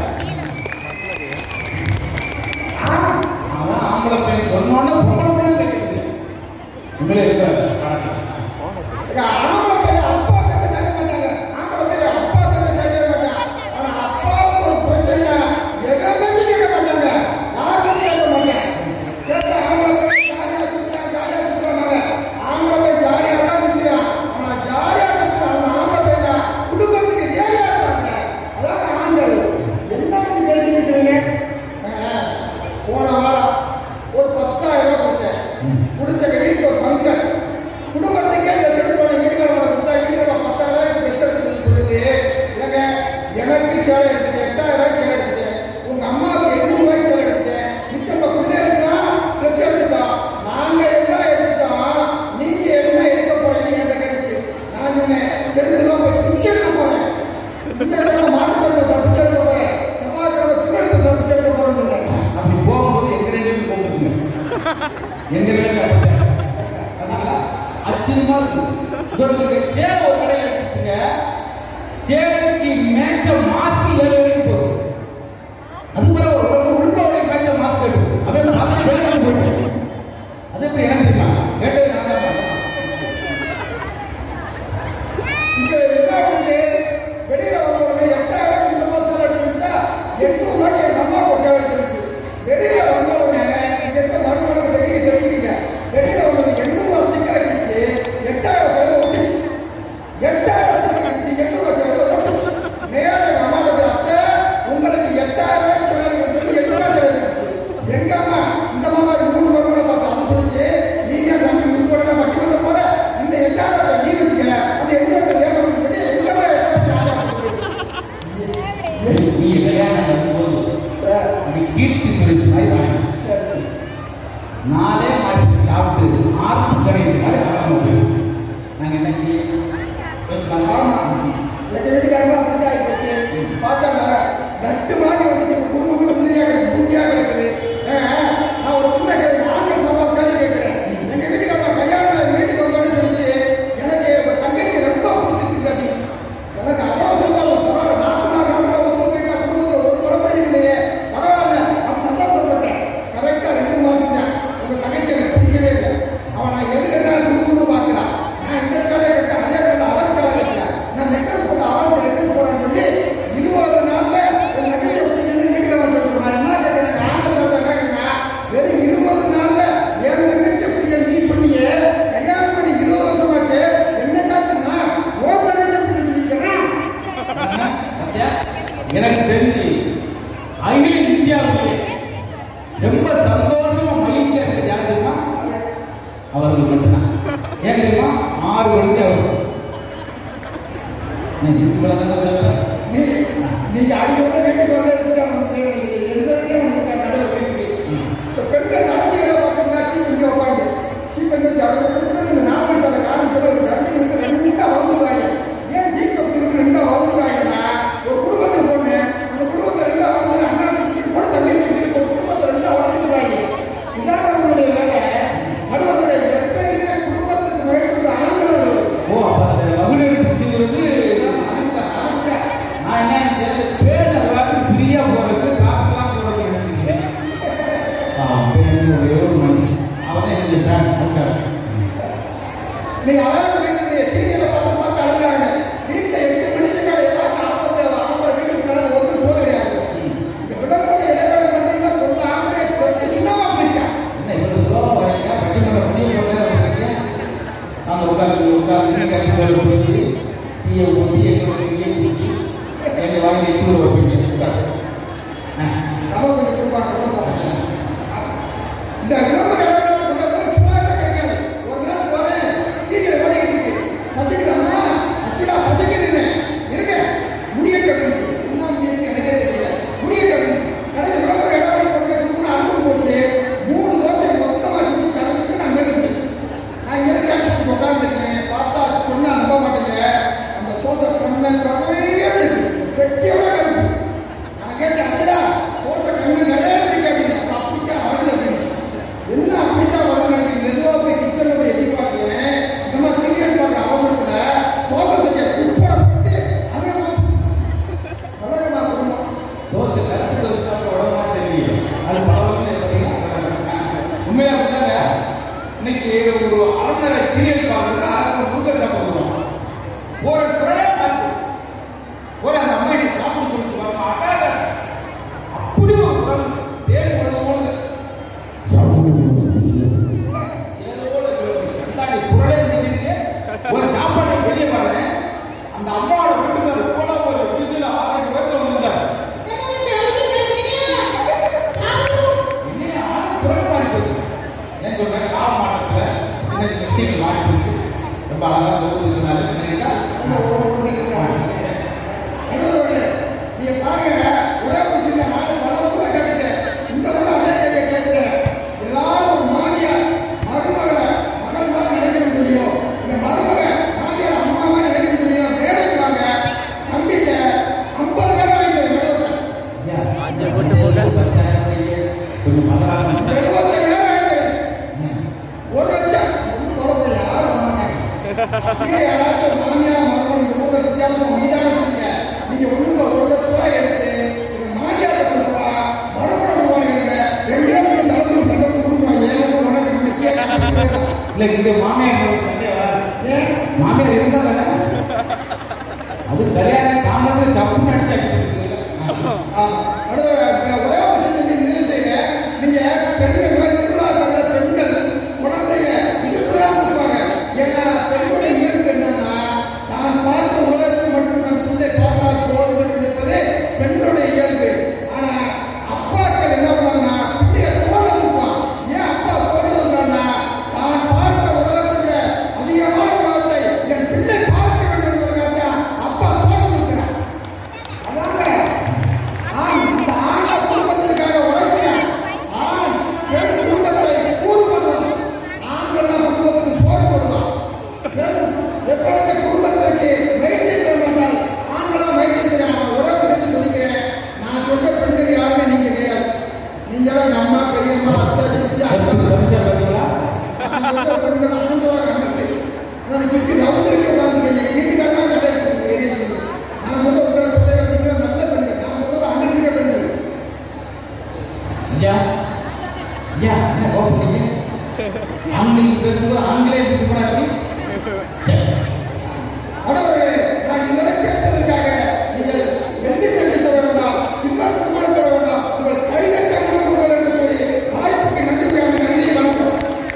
அவன் ஆம்பளை பையன் சொன்னோன்னே பொம்பளை பையன் கேட்குது உங்களே இருக்க எங்க ஆம்பளை பையன் அப்பா பேச்ச கேட்க மாட்டாங்க ஆம்பளை பையன் அப்பா பேச்ச கேட்கவே மாட்டாங்க ஆனா அப்பாவுக்கு ஒரு பிரச்சனை எங்க பேச்ச கேட்க மாட்டாங்க யார் பேச்ச கேட்க மாட்டாங்க கேட்ட ஆம்பளை பையன் ஜாலியா குத்துறான் ஜாலியா குத்துறாங்க ஆம்பளை பையன் ஜாலியா தான் குத்துறான் ஆனா ஜாலியா குத்துற அந்த ஆம்பளை பையன் குடும்பத்துக்கு வேலையா இருப்பாங்க அதாவது ஆண்கள் என்ன பண்ணி பேசிட்டு இருக்கிறீங்க ஆஹ், போன வாரம் ஒரு பத்தாயிரம் ரூபாய் கொடுத்தேன் கொடுத்த எங்க வீட்டுக்கு ஒரு ஃபங்க்ஷன் குடும்பத்துக்கே ட்ரெஸ் எடுத்து போன வீட்டுக்காரங்க கொடுத்தா வீட்டுக்காரங்க பத்தாயிரம் ரூபாய்க்கு ட்ரெஸ் எடுத்து சொல்லுது ஏங்க எனக்கு சேலை எடுத்துட்டேன் எட்டாயிரம் ரூபாய்க்கு சேலை எடுத்துட்டேன் உங்க அம்மாவுக்கு எண்ணூறு ரூபாய்க்கு சேலை எடுத்துட்டேன் மிச்சம் உங்க பிள்ளைகளுக்குலாம் ட்ரெஸ் எடுத்துட்டோம் நாங்க எல்லாம் எடுத்துட்டோம் நீங்க என்ன எடுக்க போறீங்க என்கிட்ட கேட்டுச்சு நான் சொன்னேன் தெரிஞ்சுதான் போய் பிச்சை எடுக்க போறேன் திங்கட்கிழமை மாட்டுத்தொழில் சார் பிச்சை எடுக்க போறேன் செவ்வாய்க்கிழமை திருவள்ளுவர் சார் பிச்சை எடுக்க போறேன்னு சொன்னேன் அப்படி போகும்போது எங்க ரெண்டு பேரும் போகுதுங்க எங்க வேலை பார்த்தீங்களா அச்சுமா இருக்கு சேலை ஒரு கடையில் எடுத்துச்சுங்க சேலைக்கு மேட்ச மாஸ்க் ஏழு வரைக்கும் போகும் அது கூட ஒரு ரொம்ப உள்போடைய மேட்ச மாஸ்க் எடுக்கும் அதே மாதிரி வெளியே போயிட்டு அது எப்படி எனக்கு தெரியுமா கேட்டது நான் தான் பார்த்தேன். இங்க என்ன ஆகுது? வெளியில வந்த உடனே எட்டாயிரம் இந்த மாதிரி சேலை எடுத்துருச்சா, எட்நூறு ரூபாய்க்கு எங்க அம்மாவுக்கு ஒரு சேலை எடுத்துருச்சு. வெளியில வந்த உடனே இங்க இருக்க மருமகனுக்கு தெரிஞ்சு தெரிஞ்சுக்கிங்க. வெளியில வந்த உடனே எண்ணூறு ரூபாய் sticker அடிச்சு, எட்டாயிரம் சேலை ஒட்டிச்சு. எட்டாயிரம் sticker அடிச்சு, எண்ணூறு ரூபாய் சேலை ஒட்டிச்சு. நேரா எங்க அம்மாட்ட போய், "அத்தை, உங்களுக்கு எட்டாயிரம் ரூபாய் சேலை எடுத்தது எண்ணூறு ரூபாய் சேலை எடுத்துச்சு." எங்க அம்மா இந்த மாமா மூணு மருமகளை பார்த்து அது சொல்லிச்சு நீங்க தம்பி உட்பட வட்டி பண்ண போற இந்த எட்டாயிரம் ரூபாய் நீ வச்சுக்க அந்த எண்ணூறு ரூபாய் ஏன் பண்ண சொல்லி எங்க அம்மா எட்டாயிரம் ரூபாய் ஆடா நீ கல்யாணம் பண்ணும்போது அப்படி கீர்த்தி சொல்லிச்சு மாதிரி வாங்கி நாளே மாற்றி சாப்பிட்டு ஆர்த்து கணேஷ் மாதிரி ஆரம்பிப்போம் நாங்கள் என்ன செய்ய கொஞ்சம் ஆமா பாருங்க. எங்க வீட்டுக்காரங்க அப்படிதான் ஆயிப்போச்சு பார்த்தாங்க நட்டு மாதிரி வந்துச்சு இப்ப குடும்பமே உதிரியா கிடக்கு பூஜையா கிடக்குது ஆஹ், நான் ஒரு சின்ன கேள்வி ஆண்கள் சார்பா கேள்வி கேட்கிறேன் எங்க வீட்டுக்காரங்க கல்யாணம் ஆகி வீட்டுக்கு வந்தோடனே சொல்லிச்சு எனக்கு உங்க தங்கச்சி ரொம்ப பிடிச்சிருக்கு அப்படின்னு எனக்கு அவ்வளவு சந்தோஷம் பரவாயில்ல நாற்பதாறு நாள் ஒத்து போயிட்டா குடும்பத்துல ஒரு குழப்பம் இல்லையே பரவாயில்ல அப்படி சந்தோஷப்பட்டேன் கரெக்டா ரெண்டு மாசம் தான் உங்க தங்கச்சி எனக்கு பிடிக்கவே இல்லை அவன் நான் எது கேட்டா நூறு பார்க்கலாம் நான் இந்த சேலை கட்ட அதே கட்ட அவர் சேலை கட்டல நான் நெக்லஸ் போட்டு அவன் நெக்லஸ் போறேன்னு சொல்லி இருபது நாள்ல என் தங்கச்சி பிடிக்கணும்னு வீட்டுக்கு வந்து நான் என்ன கேட்கிறேன் ஆண்ட சொல்ற கேட்குங்க வெறும் இருபது நாள்ல என் தங்கச்சி பிடிக்க நீ சொன்னீங்க கல்யாணம் பண்ணி இருபது வருஷமாச்சு என்ன காட்டுனா ஓ தங்கச்சி பிடிக்கணும் சத்யா, எனக்கு தெரிஞ்சு அகில இந்தியாவிலே ரொம்ப சந்தோஷமா மகிழ்ச்சியா இருக்கிறது யார் தெரியுமா அவர்கள் மட்டும்தான் ஏன் தெரியுமா ஆறு குழந்தை அவர் நான் இந்து குழந்தை தான் நீ நீங்க அடிக்கடி வீட்டுக்கு வந்து இருக்க வந்து எழுதுறதுக்கே வந்து நடுவில் வீட்டுக்கு இப்போ பெண்கள் அரசியலை பார்த்தீங்கன்னா சீப் இங்கே வைப்பாங்க சீப் வந்து ஜவுளி இந்த நாட்டு சொல்ல காரணம் சொல்ல ஒரு ஜவுளி வந்து ரெண்டா வகுத்துவாங்க ஏன் சீப் அப்படி இருக்கு ரெண்டா வகுத்துவாங்கன்னா ஒரு குடும்பத்துக்கு பொண்ணு அந்த குடும்பத்தை ரெண்டா வகுத்து அண்ணா தூக்கிட்டு கூட தம்பியை தூக்கிட்டு ஒரு குடும்பத்தை ரெண்டா வளர்த்துவாங்க இதான் நம்மளுடைய வேலை நடுவருடைய எப்பயுமே குடும்பத்துக்கு வேண்டிய ஆண்கள் ஓ அப்ப அந்த மகளிருக்கு செய்வது அதுக்குதான் அதுதான் நான் என்ன நினைச்சேன் இந்த பேர் அந்த வாட்டுக்கு ஃப்ரீயா போறதுக்கு டிராஃபிக்லாம் போறதுக்கு நினைச்சிருக்கேன் ஆ பேர் ஒரே ஒரு மனுஷன் அவன் என்னுடைய பேன் அதுக்காக நீங்க அழகாக வீட்டுடைய சீரியலை பார்த்து பார்த்து அழுகிறாங்க டீயை ஊற்றி எங்களோட டீயை குடிச்சு எங்கள் வாங்கி தூர வைப்பீங்க உட்காரு. ஆ. நமக்கு கொஞ்சம் கொடுப்பாங்க கொடுப்பாங்க. இந்த விளம்பர இடத்துல கொஞ்சம் பேர் சும்மா இருந்தா கிடைக்காது ஒரு நாள் போறேன் சீக்கிரம் ஓடிக்கிட்டு இருக்கு பசிக்குதாம்மா அசிடா பசிக்குதுன்னு இருங்க முடியட்டு அப்படின்னு என்ன முடியும்னு எனக்கே தெரியல முடியட்டு அப்படின்னு கடைசி விளம்பர இடத்துல கொண்டு போய் கொடுக்கணும் அனுப்பி போச்சு மூணு தோசை மொத்தமா சுற்றி சமைச்சு நான் அங்கே இருந்துச்சு நான் இங்கே கேட்ச் உட்காந்துருக்கேன் பார்த்தா சொன்னா நம்ப மாட்டேங்க அந்த தோசை கண்ணை கவையே வெட்டியோட கருப்பு நான் கேட்டேன் அசடா தோசை கண்ணு நிறைய கேட்டீங்க அது அப்படித்தான் ஆடுது அப்படின்னு என்ன அப்படித்தான் வர நினைக்கிறீங்க மெதுவாக போய் கிச்சனில் போய் எட்டி பார்க்கிறேன் இந்த மாதிரி சீரியல் பார்க்குற அவசரத்துல தோசை சட்டியை குப்போட போட்டு அதில் தோசை அவ்வளோங்கம்மா குடும்பம் தோசை கருத்து தோசை சாப்பிட்ட உடம்பா தெரியும் அது பரவாயில்ல உண்மையா அப்படிதாங்க இன்னைக்கு ஒரு அரை மணி நேரம் சீரியல் பார்க்கறது அரை மணி முழுக்க சாப்பிடுறோம் ஒரு குறையா பார்த்து ஒரு அந்த அம்மா இன்னைக்கு சாப்பிட சொல்லிச்சு பாருங்க அக்காட அப்படி ஒரு குரல் தேன் உழுது உழுது சேலோட சண்டாடி குரலே நின்றுட்டு ஒரு சாப்பாட்டை வெளியே பாருங்க அந்த அம்மாவோட வீட்டுக்கு போல ஒரு விசில ஆறு எட்டு பேர்த்துல வந்துட்டாங்க என்னைய ஆளு குரல் மாறி போச்சு ஏன் சொல்றேன் கால மாற்றத்துல சின்ன சின்ன விஷயங்கள் மாறி போச்சு ரொம்ப அழகா தொகுத்து சொன்னாரு என்னன்னா நடுவரோடு நீங்க பாருங்க ஒரே ஒரு சின்ன நான் பல ஊர்ல கேட்டுட்டேன் இந்த ஊர்ல அதே கதையை கேட்டேன் ஏதாவது ஒரு மாமியார் மருமகளை மகள் மாதிரி நினைக்க முடியும் இந்த மருமக மாமியார் அம்மா மாதிரி நினைக்க முடியும் வேலைக்கு வாங்க நம்பிட்ட ஐம்பதாயிரம் வாங்கிட்டேன் நடுவர் ஆஞ்சல் போட்டு போக கொஞ்சம் பதறாம எழுபத்தாயிரம் வாங்கிட்டேன் ஒரு லட்சம் ஒன்றும் குழப்பம் யாரும் வர மாட்டாங்க அப்படியே யாராச்சும் மாமியார் மருமகன் இந்த ஊர்ல வித்தியாசமா வந்துட்டாங்க வச்சுக்கோங்க நீங்க ஒண்ணுங்க ஒரு லட்ச ரூபாய் எடுத்து இந்த மாமியார் கொடுப்பா மறுபடியும் கொடுவாங்க ரெண்டு பேருக்கு இந்த அளவுக்கு சண்டை கொடுக்குறாங்க ஏன் உனக்கு நம்ம கேட்க இல்ல இங்க மாமியார் மேல சண்டை வராது ஏன் மாமியார் இருந்தா தானே அது கல்யாணம் காமத்துல சப்புன்னு அடிச்சாக்கி நடுவர் ஒரே ஒரு விஷயம் நீங்க நினைவு செய்யுங்க நீங்க பெண்கள் மாதிரி திருவிழா பார்க்குற பெண்கள் குழந்தைய இப்படிதான் இருப்பாங்க ஏன்னா பெண்ணுடைய இயல்பு என்னன்னா தான் பார்த்த உலகத்தில் மட்டும் தன் குழந்தை பார்த்தால் போதும் என்று நினைப்பது பெண்ணுடைய இயல்பு ஆனா அப்பாக்கள் என்ன பண்ணாங்கன்னா பிள்ளைய தோல்ல தூக்குவான் ஏன் அப்பா தோல்ல தூக்குறான்னா தான் பார்த்த உலகத்தை விட அதிகமான உலகத்தை என் பிள்ளை பார்க்க வேண்டும் என்பதற்காக தான் அப்பா தோல்ல தூக்குறான் அதாங்க ஆண் இந்த ஆண குடும்பத்திற்காக உழைக்கிறான் ஆண் பெண் குடும்பத்தை கூறுபடுவான் ஆண்கள் தான் குடும்பத்துக்கு சோறு போடுவான் பெண் எப்பொழுது குடும்பத்திற்கு முயற்சி தர மாட்டால் ஆண்கள் தான் முயற்சி தராங்க நான் ஒரே விஷயத்தை சொல்லிக்கிறேன் நான் சொல்ற பெண்கள் யாருமே நீங்க கிடையாது நீங்களும் எங்க அம்மா பெரியம்மா அத்தை சித்தி அக்கா தங்கச்சி. பாத்தீங்களா நான் சொல்ற பெண்கள் ஆந்திரா கமிட்டி நான் சுற்றி நவந்துட்டு உட்காந்துருக்கேன் எங்க வீட்டுக்காரனா நல்ல எடுத்து ஏரியா சொல்லி நான் சொல்ற உங்களை சொல்ல நீங்களும் நல்ல பெண்கள் நான் சொல்றது அங்கிட்டு இருக்க பெண்கள் ஐயா ஐயா என்ன கோபப்பட்டீங்க ஆங்கிலம் பேசும்போது ஆங்கிலம் எடுத்து போனா எப்படி சரி. கடவுளே நான் இதுவரை பேசுவதற்காக நீங்கள் வெள்ளி தட்டி தர வேண்டாம் சிம்மாத்து கூட தர வேண்டாம் உங்கள் கைகட்ட முழுவதுகள் என்று கூறி வாய்ப்புக்கு நன்றிக்காக நன்றி வணக்கம்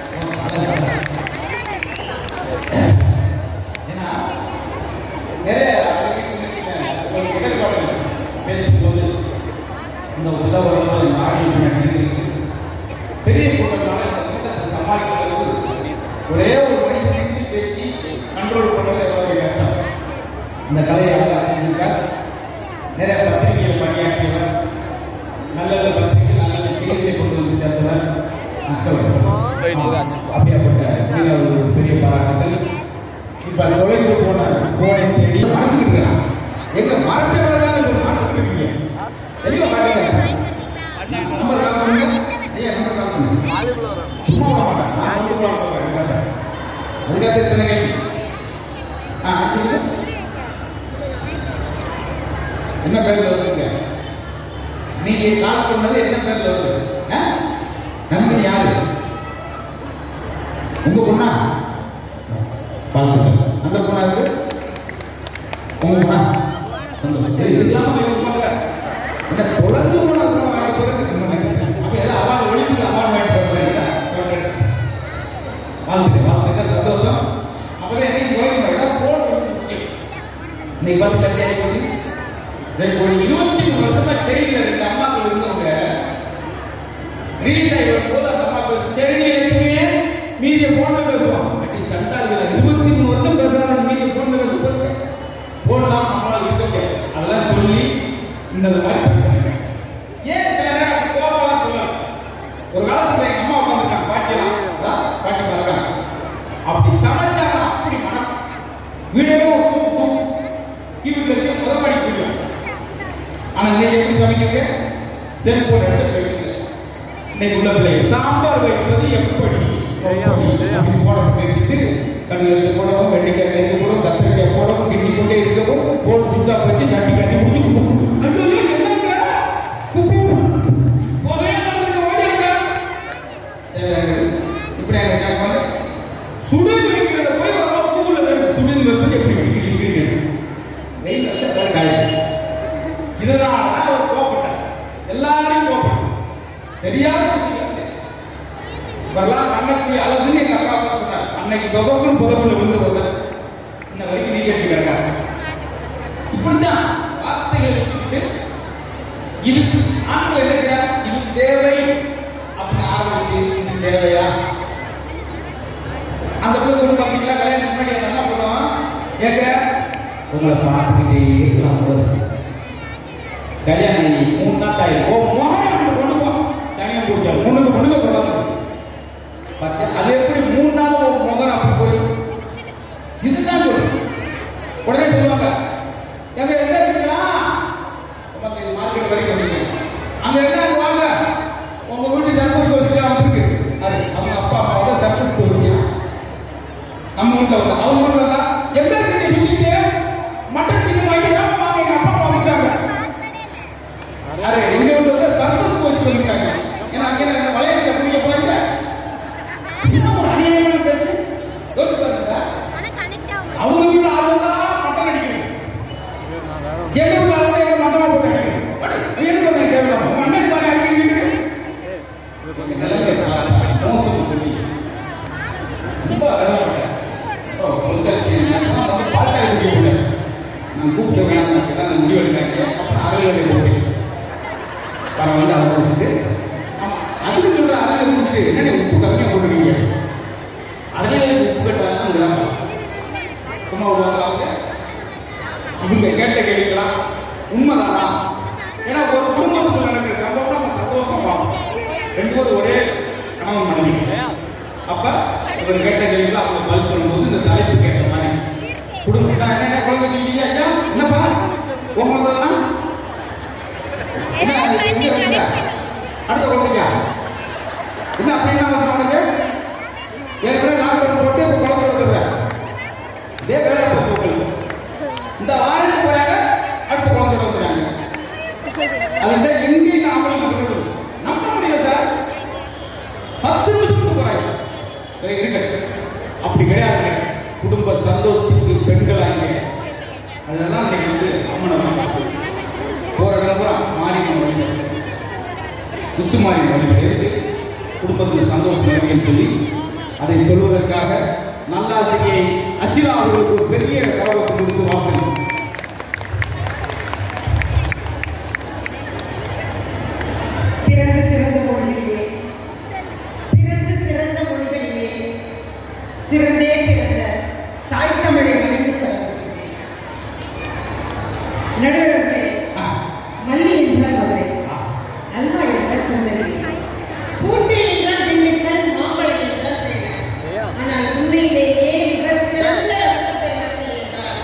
ஏன்னா நிறைய அன்னைக்கு சின்ன சின்ன ஒரு இடர்பாடுகள் பேசும்போது இந்த உதவுறதோ இந்த ஆடியோ பின்னாடி இருக்கு பெரிய கூட்டம்னால இந்த கூட்டத்தை சமாளிக்கிறதுக்கு ஒரே ஒரு மனுஷன் நின்று பேசி கண்ட்ரோல் பண்றது எவ்வளவு கஷ்டம் இந்த கலையை செஞ்சிருக்கார் நிறைய பத்திரிகையில் பணியாற்றியவர் நல்ல நல்ல பத்திரிகை நல்ல நல்ல செய்தியை கொண்டு வந்து சேர்ந்தவர் ஆ, சொல்லுங்க. அப்படியாப்பட்ட கீழே ஒரு பெரிய பாராட்டுகள் இப்ப தொலைந்து போன போனை தேடி மறைச்சுக்கிட்டு இருக்கான் எங்க மறைச்சவங்க ஒரு மறைச்சுக்கிட்டு இருக்கீங்க எங்க காட்டுங்க நம்பர் கால் பண்ணுங்க ஐயா நம்பர் கால் பண்ணுங்க சும்மா வர மாட்டேன் நான் வந்து கூட வரேன் அதுக்காக அதுக்காக எத்தனை கை ஆ அடுத்தது என்ன பேர்ல வருதுங்க நீங்க கால் பண்ணது என்ன பேர்ல வருது ஆ? நந்தினி யாரு உங்க பொண்ணா வாழ்த்துக்கள் அந்த பொண்ணா இருக்கு உங்க பொண்ணா சந்தோஷம் சரி இது இல்லாம இருப்பாங்க இந்த தொடர்ந்து போன அப்புறம் வாங்கி போறதுக்கு ரொம்ப நன்றி அப்ப எல்லாம் அவார்டு ஒழிப்புக்கு அவார்டு வாங்கி போறாங்க வாழ்த்துக்கள் வாழ்த்துக்கள் சந்தோஷம் அப்பதான் என்னைக்கு போயிருந்தோம் இடம் போன் வந்து முக்கியம் இன்னைக்கு பார்த்து கட்டியா போச்சு ரெண்டு ஒரு இருபத்தி மூணு வருஷமா செய்தியில ரெண்டு அம்மாக்கள் இருந்தவங்க ரிலீஸ் ஆகி வரும்போது அந்த அம்மாக்கள் சரி லட்சுமியே மீதிய போன்ல பேசுவோம் அப்படி சண்டாளிகள் இருபத்தி மூணு வருஷம் பேசாத மீதிய போன்ல பேச போறது போன்லாம் நம்மளால இருக்க முடியாது அதெல்லாம் சொல்லி இந்த மாதிரி பிரச்சனை ஏன் சில நேரம் அப்படி கோபம்லாம் சொல்லலாம் ஒரு காலத்துல எங்க அம்மா உட்காந்துருக்காங்க பாட்டிலாம் இதா, பாட்டி பாருங்க அப்படி சமைச்சாங்க அப்படி மனம் வீடேவும் தூக் தூக் வீட்டுல இருக்க முதல் படிக்கு போயிடுவாங்க ஆனா இன்னைக்கு எப்படி சமைக்கிறது செல்போன் எடுத்து போயிட்டு இன்னைக்கு உள்ள பிள்ளைங்க சாம்பார் வைப்பது எப்படி அப்படி போடணும் வைத்துட்டு கடுகு எடுத்து போடவும் வெண்டைக்காய் எடுத்து போடவும் கத்திரிக்காய் போடவும் கிண்டி கொண்டே இருக்கவும் போட்டு சுத்தா வச்சு சட்டி கட்டி முடிச்சு ஐயோ என்னங்க குப்பு போவே மறந்துட்டு ஓடியாங்க இப்படி அங்க கேட்பாங்க சுடு வைக்கிறத போய் ஒரு பூவில் எடுத்து சுடு வைப்பது எப்படி கிண்டி கிண்டி கிண்டி வெயில் வந்து காய்ச்சி இதனால தான் அவர் கோபப்பட்டார் எல்லாரையும் கோபப்பட்டார் தெரியாத விஷயம் வரலாம் அன்னைக்கு அழகுன்னு எங்க அக்கா அப்பா சொன்னார் அன்னைக்கு தொகப்புன்னு புதப்புல விழுந்து வந்தார் இன்ன வரைக்கும் நீ கேட்டு கிடக்காரு இப்படித்தான் வார்த்தைகள் வச்சுக்கிட்டு இது ஆண்கள் என்ன செய்யறாங்க இது தேவை அப்படின்னு ஆரம்பிச்சு இது தேவையா அந்த பிள்ளை சொல்லி பார்த்தீங்களா கல்யாணத்துக்கு முன்னாடி அந்த என்ன பண்ணுவோம் ஏங்க உங்களை பார்த்துக்கிட்டே இருக்கலாம் போது கல்யாணம் ஆகி மூணு நாள் ஆகி ஓ முகம் கொண்டு போ தனியாக பிடிச்சா முன்னுக்கு முன்னுக்கு போடாம பத்து அது எப்படி மூணு நாள் ஒரு முகம் அப்படி போயிடும் இதுதான் சொல்லு உடனே சொல்லுவாங்க எங்க எங்க இருக்கீங்களா நமக்கு இது மார்க்கெட் வரைக்கும் வந்தீங்க அங்க என்ன இருக்கு வாங்க உங்க வீட்டு சர்க்கஸ் கோஷ்டி வந்திருக்கு அது அவங்க அப்பா அம்மாவோட சர்க்கஸ் கோஷ்டி நம்ம வீட்டுல வந்தா அவங்க வீட்டுல வந்தா எங்க இருக்கீங்க சுத்திட்டு மட்டன் சிக்கன் வாங்கிட்டு வாங்க எங்க அப்பா அம்மா வந்துட்டாங்க அரே எங்க வீட்டுல வந்து சர்க்கஸ் கோஷ்டி வந்துட்டாங்க ஏன்னா அங்கே இந்த வளையத்தை பிடிக்க போறாங்க இன்னும் ஒரு அநியாயமான பேச்சு யோசிச்சு பாருங்க ஆனா கனெக்ட் ஆகும் அவங்க வீட்டுல ஆளுங்க தான் மட்டன் அடிக்கிறது எங்க வீட்டுல ஆளுங்க எங்க மட்டமா போட்டு அடிக்கிறது அடி, அது எதுக்கு வந்து கேட்கலாம் உங்க அண்ணன் மாதிரி அடிக்கிற வீட்டுக்கு கொஞ்சம் நிலைமை பாருங்க. மோசம் சொல்லி ரொம்ப கதப்பட்டேன் ஓ பொங்கல்ச்சி நான் வந்து பாட்டாளி குடிக்க முடியல நான் கூப்பிட்டு வேணாம் நான் முடிவெடுத்தாங்க அப்புறம் அறுபதை கொடுத்தேன் பணம் வந்து அதை குடிச்சிட்டு ஆமா அதுக்கு சொல்ற அறுபதை குடிச்சிட்டு என்னடி உப்பு கம்மியாக போட்டுருக்கீங்க அதுலேயே எதுக்கு உப்பு கட்டுறாங்க சும்மா விடுவாங்க அவங்க இவங்க கேட்ட கேள்விக்கலாம் உண்மைதானா ஏன்னா ஒரு குடும்பத்துக்குள்ள நடக்கிற சம்பவம் நம்ம சந்தோஷம் பார்ப்போம் ரெண்டு பேரும் ஒரே கணவன் மனைவி அப்ப இவர் கேட்ட கேள்விகள் அவங்க பதில் சொல்லும்போது இந்த தலைப்பு கேட்ட மாதிரி குடும்பம் நான் என்ன குழந்தை சொல்லிட்டீங்க ஐயா என்னப்பா உங்களுக்கு என்ன எங்க இருக்கீங்க? அடுத்த குழந்தைங்க என்ன அப்படின்னா அவசரம் உனக்கு ஏற்கனவே லாக்டவுன் போட்டு இப்போ குழந்தை எடுத்துடுறேன் இதே வேலை போச்சு உங்களுக்கு இந்த வாரண்ட் போறாங்க அடுத்த குழந்தை வந்துடுறாங்க அதுதான் எங்கேயும் இந்த அமல் பண்றது நம்ப முடியல சார் பத்து நிமிஷத்துக்கு போறாங்க சரி, இருக்கட்டும் அப்படி கிடையாதுங்க குடும்ப சந்தோஷத்துக்கு பெண்களாங்க அதெல்லாம் இன்னைக்கு வந்து அம்மனை போற இடம் பூரா மாறிக்கணும் வழி முத்து மாறி வழி எதுக்கு குடும்பத்தில் சந்தோஷம் இருக்குன்னு சொல்லி அதை சொல்வதற்காக நல்லாசிரியை அசிலா அவர்களுக்கு ஒரு பெரிய கரவசம் கொடுத்து வாழ்த்துங்கள் பிறந்து சிறந்த மொழிகளிலே பிறந்து சிறந்த மொழிகளிலே சிறந்தே பிறந்த தாய் தமிழை வணங்கி தொடங்குகின்றேன் நடுவர்களே ஆ, மல்லி என்றால் மதுரை அல்வா என்றால் திருநெல்வேலி பூட்டு என்றால் திண்டுக்கல் மாம்பழம் என்றால் சேலம் ஆனால் உண்மையிலேயே மிகச் சிறந்த ரசிகப் பெருமக்கள் என்றால்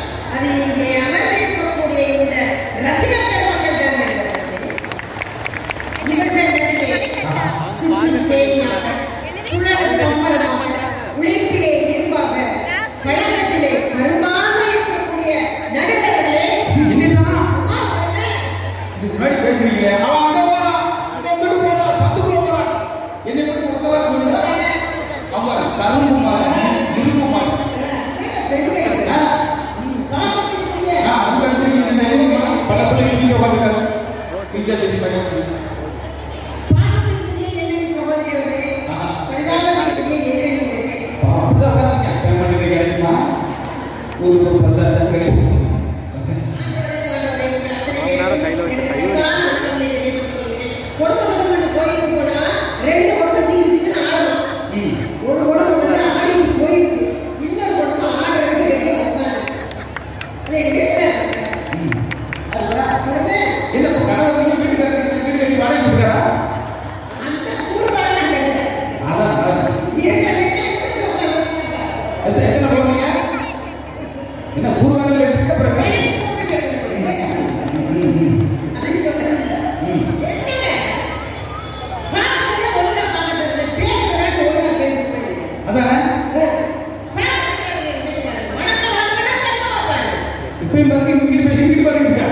எங்க வீட்டுக்காரர் இருக்காரு. ம். அவர் வர- வருது. என்ன இப்ப கணவர் நீங்க வீட்டுக்காரர் வீடு கட்டி வாடகை கொடுக்குறாரா அந்த கூறுபாடெல்லாம் கிடையாது. அதான் அதான். இருக்கிற வீட்டுல இருக்கிற உட்கார்ந்து எத்தனை எத்தனை குழந்தைங்க என்ன குருவாரில் இருக்கு அப்புறம் வெளியே கூப்பிட்டு கிடக்குது. அதையும் சொல்றேன். ம். என்னங்க? பார்க்கறதே ஒழுங்கா பார்க்கறதில்ல. பேசுறதாச்சும் ஒழுங்கா பேசுறது. அதானே பார்க்கறதே எங்க வீட்டுக்காரர். வணக்கம் வாங்கணும், தப்பா பார்ப்பாரு. இப்பயும் பாருங்க இங்கிட்டு பேசி இங்கிட்டு பாருங்க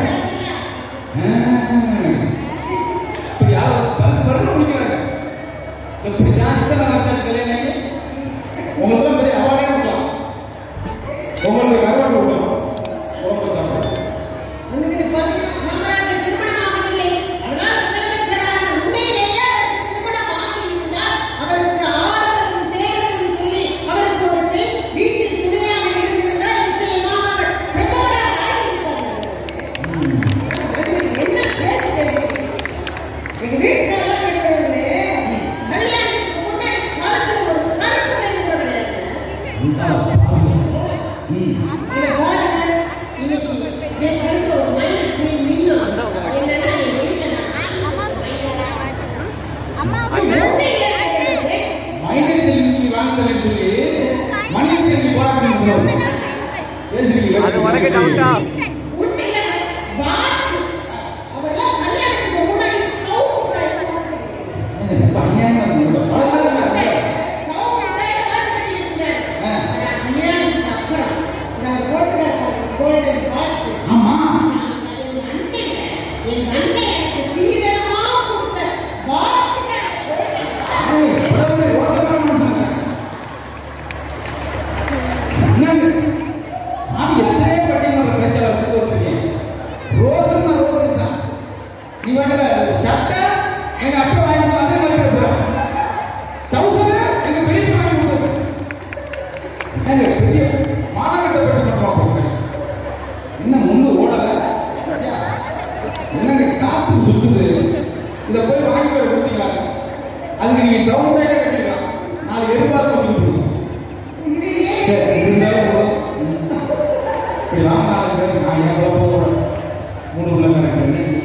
இப்படி யாராவது பறந்து பறந்து முடிக்கிறாங்க இப்படிதான் இத்தனை வருஷம் கல்யாணம் ஆகி உங்களுக்கு பெரிய அவார்டே கொடுக்கலாம் உங்களுக்கு அவார்டு கொடுக்கலாம் உடம்பு சாப்பாடு உங்ககிட்ட பாத்தீங்கன்னா காமராஜர் திருமணம் ஆகவில்லை. அதனால் முதலமைச்சரான உண்மையிலேயே அவருக்கு திருமணம் ஆகியிருந்தால் அவருக்கு ஆறுதலும் தேர்தலும் சொல்லி அவருக்கு ஒரு பெண் வீட்டில் துணையாக இருந்திருந்தால் நிச்சயமாக அவர் பிரதமராக ஆகியிருப்பார்கள். அது என்ன பேச்சு பேசுறீங்க? எங்க வீட்டுக்காரர் நடுவர்களே, கல்யாணத்துக்கு முன்னாடி காலத்துல ஒரு கருப்பு கயிறு கூட கிடையாது. ம் இதை பாருங்க, இன்னைக்கு என் கழுத்துல ஒரு மைனர் செயின் மின்னும். என்னன்னா, என் வீட்டுல நான் அம்மாவுக்கு குழந்தைங்க இருக்கிறது. மைனர் செல்விக்கு வாங்குதல்னு சொல்லி மணியன் செல்வி போராட்டம் பேசுறீங்க அது உனக்கு டவுட்டா ஒண்ணும் இல்ல, watch. அவரெல்லாம் கல்யாணத்துக்கு முன்னாடி சவுக்கு கையில watch கட்டிக்கிட்டு ரொம்ப அநியாயமா இருக்கு. பழகாதவங்க இருந்தாரு. இருக்காங்க. சவுக்கு கையில watch கட்டிக்கிட்டு இருந்தாரு. ஆ. ஆனா, கல்யாணத்துக்கு அப்புறம் இந்த அவர் போட்டிருக்காரு பாருங்க, golden watch. ஆமா என் அண்ணன், என் அண்ணன் எனக்கு சீதனமா கொடுத்த watchக்கான golden watch. ஏய், உடம்புல ரோசக்காரன் மனுஷன் என்னங்க நான் எத்தனை பட்டிமன்ற பேச்சாளர் கூப்பிட்டு வச்சிருக்கேன் ரோசன்னா ரோசன் தான் நீ வாட்டுல சட்டை எங்க அப்பா வாங்கி கொடுத்தா அதே மாதிரி போறோம் டவுசர் எங்க பெரியப்பா வாங்கி கொடுத்தது என்னங்க பெரிய மாநகரத்தை பட்டிமன்றம் போச்சு என்ன முன்னு ஓடல ஐயா, என்னங்க காத்து சுத்துது இத போய் வாங்கி வர கொடுத்தீங்களாங்க அதுக்கு நீங்க சவுண்டாக கட்டிக்கலாம் நாலு எதிர்பார்ப்பு வச்சுக்கிட்டு உண்மையிலேயே சரி இருந்தாலும் போதும். ம். சரி வாங்க நாலு பேர் நான் ஏன் எவ்வளோ போகிறேன் மூணு உள்ள கரெக்ட்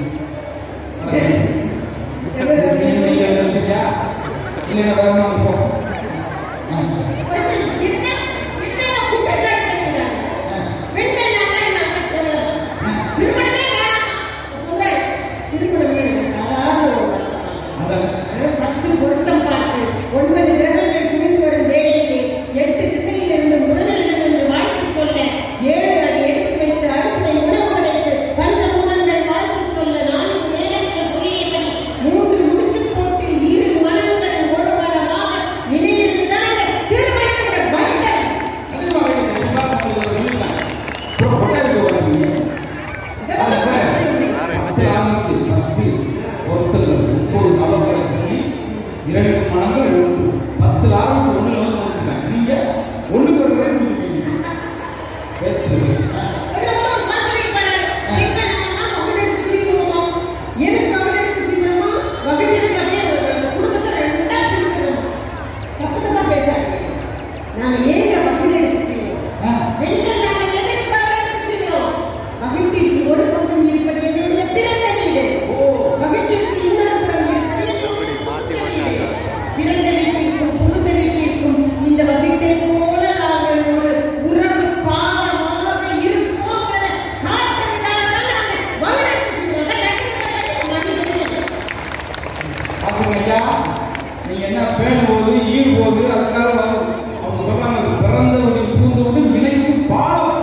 இல்லைன்னா வேற மாதிரி போ ஆ. வந்து என்ன என்னென்ன குற்றச்சாட்டு சொல்லிருக்காங்க? பெண்கள் நாங்க என்ன அப்படி சொல்லலாம். திருமணமே வேணாம். சொல்றேன். திருமணமே இல்லை. சாதாரண ஒரு வருத்தம். அதான் வெறும் பத்து பொருத்தம் பார்த்து ஒன்பது கிரகங்கள் சுழ்ந்து வரும் வேளையிலே எட்டு திசையில் இருந்து முருகனிடமிருந்து வாழ்த்து சொல்ல ஏழு அடி எடுத்து வைத்து அரசனை உணவு கிடைத்து பஞ்சபூதங்கள் வாழ்த்து சொல்ல நான்கு வேதங்கள் சொல்லியபடி மூன்று முடிச்சு போட்டு இரு மனங்கள் ஒரு மனமாக இணையிருந்துதான் திருமணங்கிற பந்தம் அதிகமாக இருக்கு. இந்த மாதிரி உங்களுக்கு ஒரு இல்லைங்க. ஒரு கொட்டை இருக்கு பாருங்க. அது பாரு. பத்து ஆரம்பிச்சு பத்து ஒருத்தர் முப்பது நபர்களை சொல்லி இரண்டு மனங்கள் ஒன்று பத்துல ஆரம்பிச்சு ஒண்ணுல வந்து முடிச்சுட்டாங்க நீங்க ஒண்ணுக்கு ஒரு முறை முடிச்சுட்டீங்க பேச்சு அதுல வந்து ஒரு பாசனம் பாரு. பெண்கள் நம்மெல்லாம் மகள் எடுத்து செய்வோமா? எதுக்கு மகள் எடுத்து செய்யணுமா? மகளிருக்கு அப்படியே ஒரு- ஒரு குடும்பத்தை ரெண்டா பிரிச்சிடணும். தப்பு தப்பா பேசாதீங்க. நாங்க ஏங்க மகள் எடுத்து செய்வோம்? ஆ. பெண்கள் நாங்க எதுக்கு மகள் எடுத்து செய்கிறோம்? மகிழ்ச்சிக்கு ஒரு பக்கம் இருப்பது என்னுடைய பிறந்த வீடு. மகிழ்ச்சிக்கு இன்னொரு புறம் இருப்பது என்னுடைய புகுந்த வீடு. பிறந்த வீட்டிற்கும் புகுந்த வீட்டிற்கும் இந்த வகிட்டை போல நாங்கள் ஒரு உறவு பாலமாக இருப்போங்கிறத காட்டுறதுக்காக தான் நாங்க மகள் எடுத்து செய்கிறோம். அதான் கட்டுறது உங்களுக்கு தெரியும். பாத்தீங்க ஐயா நீங்க என்ன பேணும்போது ஈடுபோது அதுக்காக வா- அவங்க சொல்றாங்க பிறந்த வீடு பூந்த வீடு வினைக்கு பாலம்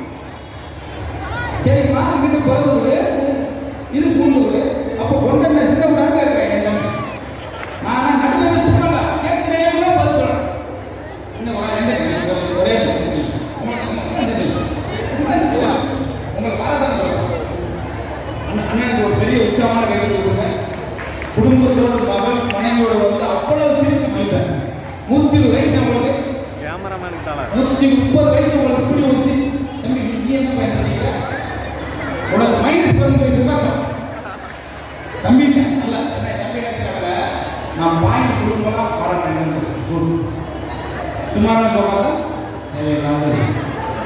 சரிப்பா இங்கிட்டு பிறந்த வீடு இது பூந்த வீடு அப்போ கொண்ட என்ன சின்ன வீடாக இருக்கேன் என் தம்பி நான் நடுவில் சின்னல கேட்கிறேன் பதில் சொல்றேன் இன்னும் வா- எந்த ஒரே- ஒரே நிமிஷம் சொல்லுங்க. உங்களுக்கு என்ன சொல்லுங்க? என்ன சொல்லுங்க? உங்களுக்கு பாராட்டம் சொல்றேன் அண்ணன் அண்ணனுக்கு ஒரு பெரிய உற்சாகமான கைது கொடுங்க குடும்பத்தோட மகள் மனைவியோட வந்து அவ்வளவு சிரிச்சு போயிட்டேன் நூத்தி இருபது வயசு நம்மளுக்கு கேமராமேனுக்கு தலை நூத்தி முப்பது வயசு உங்களுக்கு இப்படி ஒரு சி- தம்பி நீ நீ என்ன பயன்படுத்தீங்க உனக்கு மைனஸ் பதினஞ்சு வயசு தான் இப்ப. தம்பி நல்ல என்ன தம்பி என்ன செய்யறாங்க நான் பாயிண்ட் சொல்லும்போதெல்லாம் பாராட்டேன் குட் சுமாரான ஜோகாதான் தேவையில்லாமல்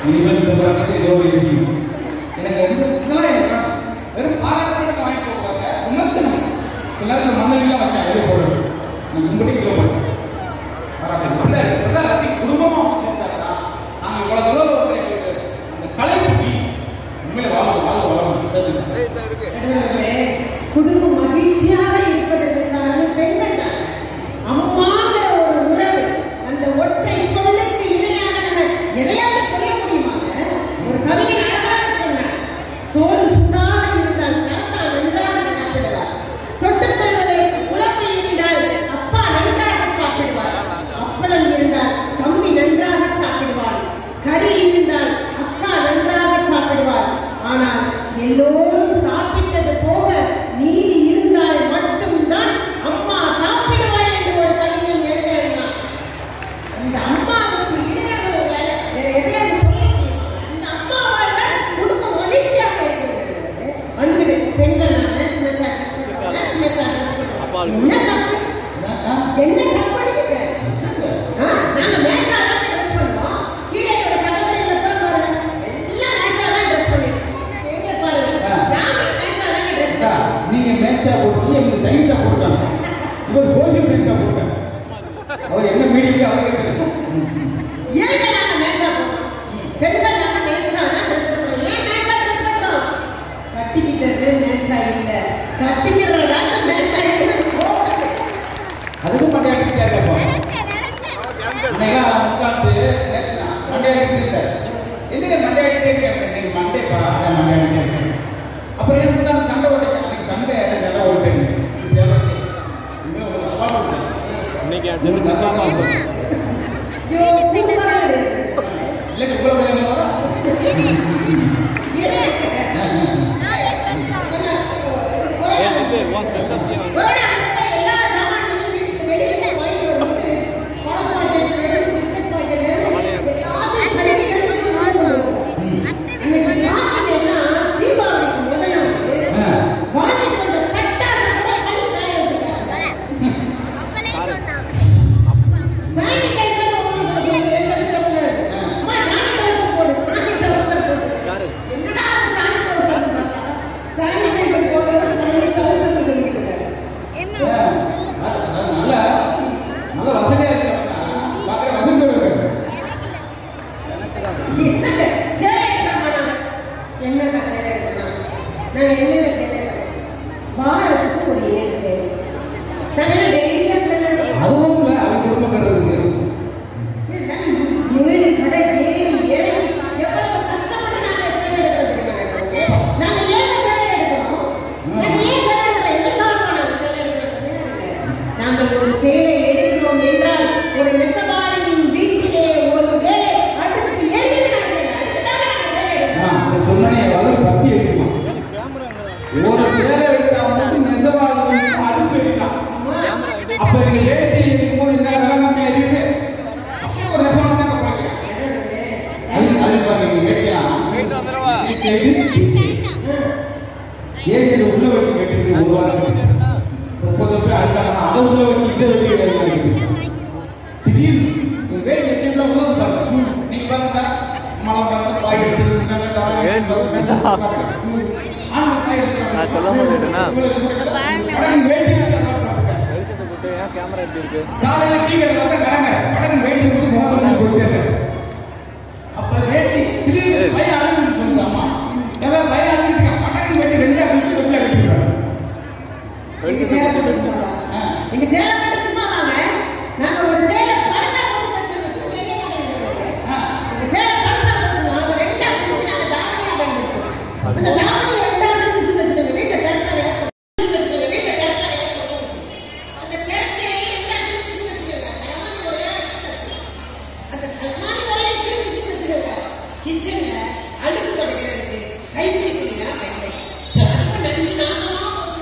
இனிமேல் இந்த பழக்கத்தை இதோடு இருக்கு எனக்கு வந்து இதெல்லாம் எனக்கு வேணும். வெறும் பாராட்டு வாங்கி போவாங்க விமர்சனம் சிலர் இந்த மண்ணெல்லாம் வச்சா வெளியே போடுறது நீங்க உங்கள்கிட்ட கிலோ பண்ணுங்க பாராட்டு அப்படிதான் இருக்கு. அப்படிதான் ரசி குடும்பமா வந்து செஞ்சாதான் நாங்க இவ்வளவு தூரம் வந்து எங்களுக்கு அந்த கலை புட்டி உண்மையில வாழ்வு வாழ்வு வளரும் பேசுங்க நடுவர்களே, குடும்பம் மகிழ்ச்சியாக இருப்பதற்கு காரணம் பெண்கள் தான் அம்மாங்கிற ஒரு உறவு அந்த ஒற்றை சொல்லுக்கு இணையாக நம்ம எதையாவது சொல்ல முடியுமாங்க ஒரு கவிஞன் அழகாக சொன்னார் சோறு சூடாக இருந்தால் தாத்தா நன்றாக சாப்பிடுவார் தொட்டுக் கொள்வதற்கு குழம்பு இருந்தால் அப்பா நன்றாக சாப்பிடுவார் அப்பளம் இருந்தால் தம்பி நன்றாக சாப்பிடுவார் கறி இருந்தால் அக்கா நன்றாக சாப்பிடுவார் ஆனால் எல்லோரும் சாப்பிட்டது போக மீதி இருந்தால் மட்டும்தான் அம்மா சாப்பிடுவாள் என்று ஒரு கவிஞன் எழுதினார் அந்த அம்மாவுக்கு இடையான ஒரு வேலை வேற எதையாவது சொல்ல முடியுமா அந்த அம்மாவால் தான் குடும்பம் மகிழ்ச்சியாக இருக்கிறது அழுகுது பெண்கள் மேட்ச் மேட்ச் மேட்ச் மேட்ச் என்ன தப்பு என்ன தப்பு அடிக்குது ஆ, நாங்க மேட்சா தான் ட்ரெஸ் பண்ணுவோம் கீழே இருக்கிற சகோதரிகளை போய் பாருங்க எல்லாம் மேட்சா தான் ட்ரெஸ் பண்ணிருக்கோம் எங்க பாருங்க நாங்களும் மேட்சா தான் ட்ரெஸ் அக்கா, பண்ணுவோம் நீங்க மேட்சா போட்டு எங்களுக்கு சயின்ஸா போட்டுருக்காங்க இவர் சோசியல் சயின்ஸா போட்டுருக்காங்க அவர் என்ன மீடியம் அவருக்கு தெரியும் ஏங்க நாங்க மேட்சா போடுறோம் பெண்கள் நாங்க மேட்சா தான் ட்ரெஸ் பண்றோம் ஏன் மேட்சா ட்ரெஸ் பண்றோம் கட்டிக்கிட்டது மேட்சா இல்ல கட்டிக்கிறதாங்க மேட்சா இருக்கு போகுது அதுக்கும் மண்டையாட்டி கேட்கப்பா அன்னைக்கெல்லாம் உட்காந்து மண்டையாட்டி இருக்காரு என்னங்க மண்டையாட்டிட்டே இருக்கேன் இன்னைக்கு மண்டே பா அதான் மண்டையாட்டிட்டே இருக்கேன் அப்புறம் ஏன் உட்காந்து சண்டை ஓட்டிக்க அன்னைக்கு சண்டை அதை சண்டை ஓட்டேன் இனிமே ஒரு அவார்டு கொடுத்தேன் இன்னைக்கு என் உங்களுக்கு நல்லா தான் இருக்கும். ஐயோ கூடுதலா கிடையாது இல்லைங்க இவ்வளவு பையன் வரா ஏன் வந்து உன் செட்டப் கொரோனா வந்தப்ப எல்லா சாமான்களையும் வீட்டுக்கு வெளியில வாங்கிட்டு வரும்போது பழம் பாக்கெட்ல இருந்து பிஸ்கட் பாக்கெட்ல இருந்து எல்லாத்தையும் கடைக்கு எடுத்து வாங்கிட்டு வருவோம். அன்னைக்கு பார்த்தீங்கன்னா தீபாவளிக்கு முத நாள் ஆ. வாங்கிட்டு வந்த பட்டாசு கூட கழுவி காய வச்சுட்டாங்க. சானிடைசர் ஒண்ணு சொல்லுவாங்க, எந்த இடத்துல இருக்கு? அம்மா, சானிடைசர் போடு, சானிடைசர் போடு. யாரு என்னடா அது சானிடைசர் பார்த்தா, சானிடைசர் போடுறது கையில சவுசன்னு சொல்லிக்கிட்டு இருக்காரு. ஏன்? அது அது நல்ல நல்ல வசதியா இருக்கா பார்க்குற வசதியோட இருக்கு என்னங்க, சேலை எடுக்கணுமா நாங்க? என்னங்க சேலை எடுக்கணும்? நாங்க என்னங்க சேலை எடுக்கணும்? வாரத்துக்கு ஒரு ஏழு சேலை. நாங்க என்ன daily-ஆ சேலை எடுக்கணும்? அதுவும் இல்லை அவன் குடும்பங்கிறதுக்கு ஏழு கடை ஏறி இறங்கி எவ்வளவு கஷ்டப்பட்டு நாங்க சேலை எடுக்கிறது தெரியுமா நாங்க? நாங்க ஏன் சேலை எடுக்கிறோம்? நாங்க ஏன் சேலை எடுக்கிறோம்? எதற்காகமா நாங்க சேலை எடுக்கிறோம்? நாங்கள் ஒரு சேலை எடுக்கிறோம் என்றால் ஒரு நெசவாளியின் வீட்டிலே ஒரு வேலை அடுப்புக்கு எரிந்து நடக்கிறது. அதுக்குதான் நாங்க சேலை எடுக்கிறோம். அந்த சொன்னனே வளர் பத்தி எடுக்குமா ஒரு சேலை எடுத்தா மட்டும் நெசவாளி அடுப்பு எரிதான் அப்ப இந்த வேட்டி இருக்கும்போது இந்த விலங்கம் எரியுது அப்படியே ஒரு நெசவாளி தாங்க போய்க்கிறேன் அது அது பாருங்க இந்த வேட்டியெல்லாம் வீட்டு வந்துடவா ஏசியில் உள்ள வச்சு கட்டிருக்கு ஒரு வாரம் முப்பது பேர் அடுத்தாங்க அதை உள்ள வச்சு இதை வெட்டி கட்டிருக்கு திடீர்னு இந்த வேட்டி எப்படி எல்லாம் உதவும் பாருங்க நீங்க பாருங்க மழை பாருங்க பாய் எடுத்து முன்னாடி தர ஏன் நோக்குண்டா? நான் சொல்ல மாட்டேனா? கடகன் வேட்டி எடுத்து அதான் பார்த்துக்க. வெளிச்சத்தை போட்டு ஏன் கேமரா எப்படி இருக்கு காலையில டீ கடை பார்த்தா கடங்க கடகன் வேட்டி எடுத்து முகத்தை மூடி போயிட்டே இருக்கு. அப்ப வேட்டி திடீர்னு பையன் அழுதுன்னு சொல்லுது அம்மா ஏதாவது பையன் அழுதுட்டு கடகன் வேட்டி ரெண்டா பிடிச்சு தொட்டில கட்டிடுறாங்க எங்க சேலை கட்ட சும்மா வா. எங்க சேலை கட்ட சும்மா வாங்க. நாங்க ஒரு சேலை பழசா போட்டு வச்சுக்கோங்க. தூக்கி எறிய மாட்டேங்கிறீங்க. எங்க சேலை பழசா போச்சுன்னா, அதை ரெண்டா பிரிச்சு நாங்க தாவணியா பயன்படுத்துவோம். அந்த தாவணியை ரெண்டா பிரிச்சு வச்சுக்கோங்க. வீட்டுல திரைச்சலையா பிரிச்சு வச்சுக்கோங்க. வீட்டுல திரைச்சலையா அந்த திரைச்சலையை ரெண்டா பிரிச்சு வச்சுக்கோங்க. தலைமாணி ஒரே இடத்துல வச்சுக்கோங்க. அந்த தலைமாணி வரையை பிரிச்சு வச்சுக்கோங்க. கிச்சன்ல அழுக்கு துடைக்கிறதுக்கு கைப்பிடி துணியா பயன்படுத்தும். ரொம்ப நெஞ்சு நாசமா போச்சு.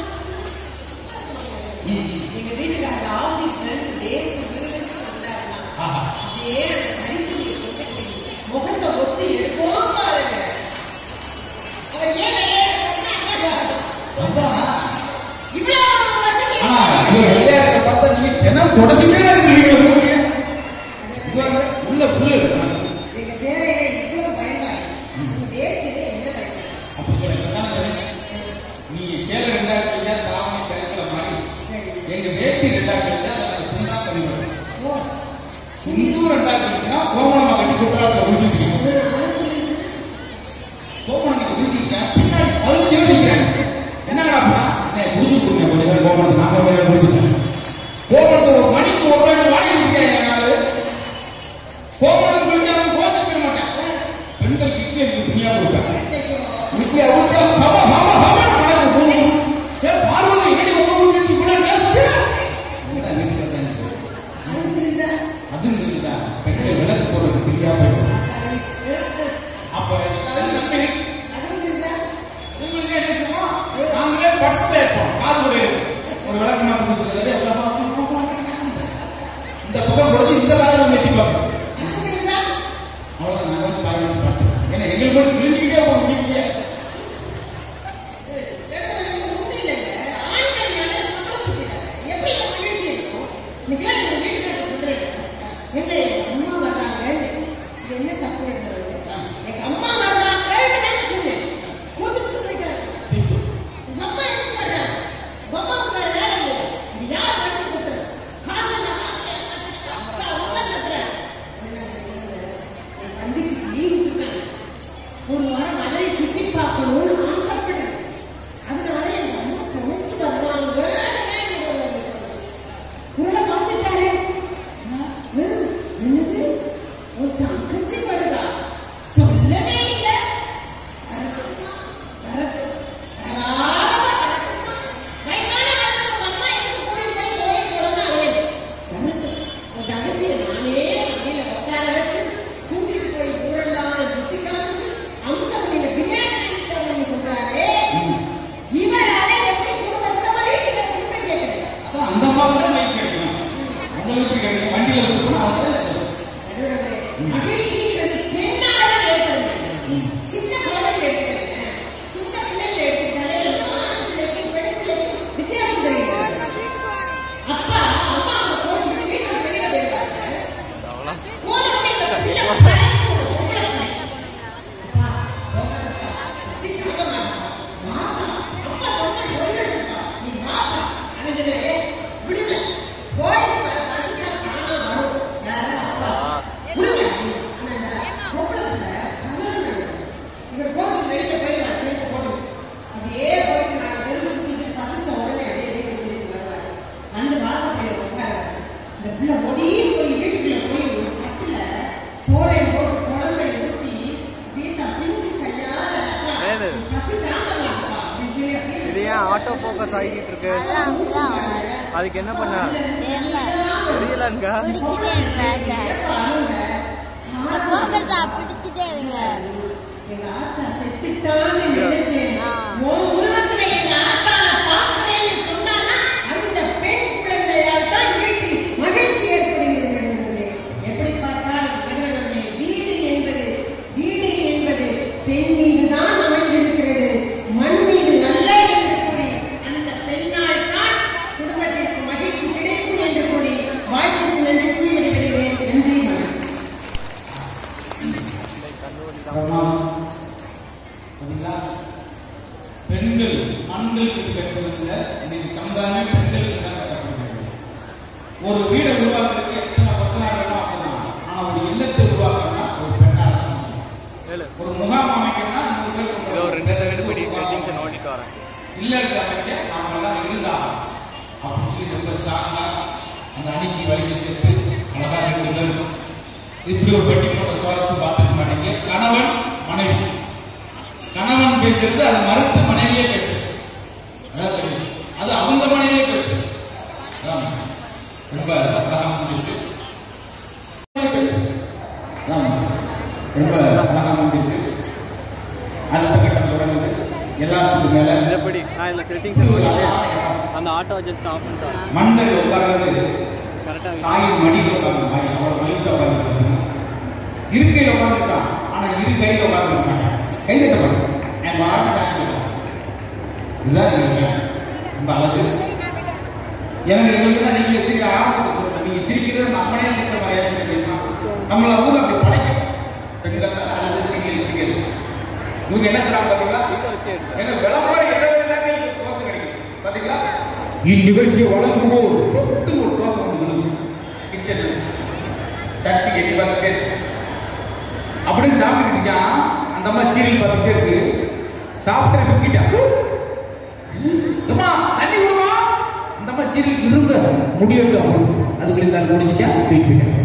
எங்க வீட்டுக்காரர் ஆபீஸ்ல இருந்து நேத்து விருதுக்கு வந்தாருன்னா அப்படியே அந்த கறிக்குடியை போட்டுட்டு முகத்தை ஒத்தி எடுப்போம் பாருங்க அவர் ஏன் வெள்ளையா இருக்காருன்னா அதான் காரணம். இவ்வளவு வசதி ஆனா இது வெள்ளையா இருக்க பார்த்தா நீங்க தினம் தொடச்சுட்டே இருக்கீங்க மூடிய உள்ள புல்லு எங்க சேலையில இவ்வளவு பயன்படுத்தி அங்கே குடிச்சுட்டேன் கோமணத்தை ஒரு மணிக்கு ஒரு ரூபாய்க்கு வாடகை கொடுக்காங்க நாலு கோமணம் குளிச்சா அவன் கோச்சு போயிட மாட்டேன் பெண்கள் இட்லி எனக்கு துணியா கொடுப்பேன் இட்லி அவிச்சா ஹம ஹம ஹம நடக்கும் பூமி ஏ பார்வதி என்னடி உங்க வீட்டுக்கு இவ்வளவு டேஸ்ட் அது இதுதான் பெண்கள் விளக்கு போடுறது தெரியாம போயிடும் அப்ப அது நம்பி உங்களுக்கு என்ன சொல்லுவோம் நாங்களே படிச்சுட்டே இருப்போம் காது ஒரு ஒரு விளக்கு மாத்தி கொடுத்துருக்காரு எவ்வளவு இந்த பக்கம் கொடுத்து இந்த காதல நெட்டி பார்ப்போம் அவ்வளவுதான் நாங்க வந்து பாய் வச்சு பார்த்தோம் ஏன்னா எங்களுக்கு மட்டும் விழிஞ்சுக்கிட்டே போக முடியலையே ஒரு வாரம் மதுரை சுத்தி பார்க்கணும்னு ஆசைப்படுது அதனால எங்க அம்மா துணைச்சு வருவாங்க குரலை பார்த்துட்டாரு ஹம், என்னது உன் தங்கச்சி வருதா சொல்லவே இல்லை வரட்டும், வரட்டும், தாராளமா வரட்டும். வயசான காலத்துல உங்க அம்மா எங்க கூட்டிட்டு போய் கோயில் குளம்னு அலையுது. வரட்டும். உன் தங்கச்சியை நானே வண்டியில உட்கார வச்சு கூட்டிட்டு போய் ஊரெல்லாம் சுத்தி காமிச்சு அம்சவழியில பிரியாணி வாங்கி தரணும்னு சொல்றாரே இவரால எப்படி குடும்பத்துல மகிழ்ச்சி கிடைக்கும்னு கேக்குறேன் அதான் அந்த மாதிரி தான் மகிழ்ச்சி கிடைக்கும் அவங்களுக்கு எப்படி கிடைக்கும் வண்டியில வந்து போனா அவங்க தான் கிடைக்கும். மகிழ்ச்சிங்கிறது பெண்ணால ஏற்படுது சின்ன குழந்தைகள் எடுத்துக்கங்க சின்ன பிள்ளைகள் எடுத்துக்கிட்டாலே ஆண் பிள்ளைக்கு பெண் பிள்ளைக்கு வித்தியாசம் தெரியும் அப்பா அம்மா அவங்க கோச்சுட்டு வீட்டுக்கு வெளியே போயிருக்காங்க போன உடனே இந்த பிள்ளை தலைக்கு ஒரு பொம்பளை பிள்ளை. அப்பா, சீக்கிரம் வாப்பா. வாப்பா. அப்பா சொன்னா சொல்லிடுங்கப்பா. நீ வாப்பா. அவன் சொன்னாரு, விடுங்க. போயிட்டு வர பசிச்சா தானா வரும். யாரு? அப்பா. விடுங்க. ஆனா இந்த பொம்பளை பிள்ளை பதறுது. இவர் கோச்சு வெளியில போயிடுவார், செருப்பு போட்டு. அப்படியே போயிட்டு நாலு தெருவு சுத்திட்டு பசிச்ச உடனே அப்படியே வீட்டுக்கு திரும்பி வருவார். வந்து வாசப்படியில உட்காருவார். இந்த பிள்ளை ஓடி போய் வீட்டுக்குள்ள போய் ஒரு தட்டுல சோறை போட்டு குழம்பை ஊத்தி அப்படியே தான் பிஞ்சு கையால அப்பா, ஏது? நீ பசி தாங்க மாட்டேப்பா அப்படின்னு சொல்லி அப்படியே இது ஏன் ஆட்டோ ஃபோக்கஸ் ஆகிட்டு இருக்கு அதான் அப்படிதான் வரும். அதுக்கு என்ன பண்ண தெரியல. தெரியலங்கா பிடிச்சிட்டே இருங்க இந்த போக்கத்தை பிடிச்சிட்டே இருங்க எங்க ஆத்தா செத்துட்டான்னு நினைச்சேன் ஆ. உன் உருவத்துல எங்க ஆத்தால பார்க்கிறேன்னு சொன்னான்னா அந்த பெண் குழந்தையால் தான் வீட்டில் மகிழ்ச்சி ஏற்படுகிறது நண்பர்களே. எப்படி பார்த்தாலும் நடுவர்களே வீடு என்பது வீடு என்பது பெண் மீது தான் அமைந்திருக்கிறது மண் மீது அல்ல என்று கூறி அந்த பெண்ணால் தான் குடும்பத்திற்கு மகிழ்ச்சி கிடைக்கும் என்று கூறி வாய்ப்புக்கு நன்றி கூறி விடைபெறுகிறேன் நன்றி வணக்கம் அப்புறமா, பாத்தீங்களா? பெண்கள் ஆண்களுக்கு இது கட்டுவதில்லை இன்னைக்கு சமுதாயமே பெண்களுக்கு தான் கட்டப்படுகிறது ஒரு வீடை உருவாக்குறதுக்கு எத்தனை பத்தனார் வேணும் அப்படின்னா ஆனா ஒரு இல்லத்தை உருவாக்கணும்னா ஒரு பெண்ணால் தான் முடியும். ಹೇಳು ஒரு முகாம் அமைக்கணும்னா நூறு பேர் கொண்டு ಇದು ரெண்டு ಸೆಕೆಂಡ್ ಬಿಡಿ ஒரு முகாம் ಸೆಟ್ಟಿಂಗ್ಸ್ ನೋಡ್ಲಿಕ್ಕೆ ಅವರ இல்லத்தை அமைக்க நாம தான் இருந்தா அப்படின்னு சொல்லி ரொம்ப ஸ்ட்ராங்கா அந்த அணிக்கு வலிமை சேர்த்து அழகா ரெண்டு பேரும் இப்படி ஒரு பெட்டி போட்ட சுவாரஸ்யம் பார்த்துக்க மாட்டீங்க கணவன் மனைவி கணவன் பேசுறது அது மறுத்து மனைவியே பேசுறது அதான் பெரிய- அது அவங்க மனைவியே பேசுறது அதான் ரொம்ப அழகா முடிஞ்சிருக்கு பேசுறது. அதான் ரொம்ப அழகா முடிஞ்சிருக்கு அடுத்த கட்டம் தொடங்குது எல்லாத்துக்கும் மேல எப்படி நான் இந்த செட்டிங்ஸ் அந்த ஆட்டோ ஜஸ்ட் ஆஃப் பண்ணிட்டேன் மண்டல் உட்கார்றது கரெக்டாக தாயின் மடியில் உட்கார்ந்து மாதிரி அவ்வளவு மகிழ்ச்சியா உட்கார்ந்து இருக்கையில் உட்கார்ந்துட்டான் ஆனா இரு கையில உட்கார்ந்து கை தட்ட மாட்டேன் என் வாழ்க்கை சாப்பிட்டு இதுதான் எங்களுக்கு ரொம்ப அழகு எனக்கு எங்களுக்கு தான் நீங்க சிரிக்க ஆரம்பத்தை சொல்லுங்க நீங்க சிரிக்கிறது நம்மளே சிரிச்ச மாதிரியா சொல்ல தெரியுமா நம்மள ஊர் அப்படி பழைக்கும் பெண்கள் அல்லது சிங்கிள் சிங்கிள் இவங்க என்ன சொல்றாங்க பாத்தீங்களா வச்சு எடுத்தேன் எங்க விளம்பரம் இடைவெளிதான் எங்களுக்கு தோசை கிடைக்கும் பாத்தீங்களா இந்நிகழ்ச்சியை வழங்குவோர் சொத்து ஒரு தோசை ஒன்று விழுகும் கிச்சன்ல சட்டி கட்டி பார்த்துட்டே இருக்கு அப்படின்னு சாப்பிட்டுக்கிட்டீங்க அந்த அம்மா சீரியல் பார்த்துட்டே இருக்கு சாப்பிட்டு முக்கிட்டா ஏம்மா தண்ணி விடுமா அந்த மாதிரி சீரியல் இருங்க முடியட்டும் அப்படின்னு அதுக்கு இருந்தால் முடிஞ்சுட்டா வெயிட் பண்ணுறேன்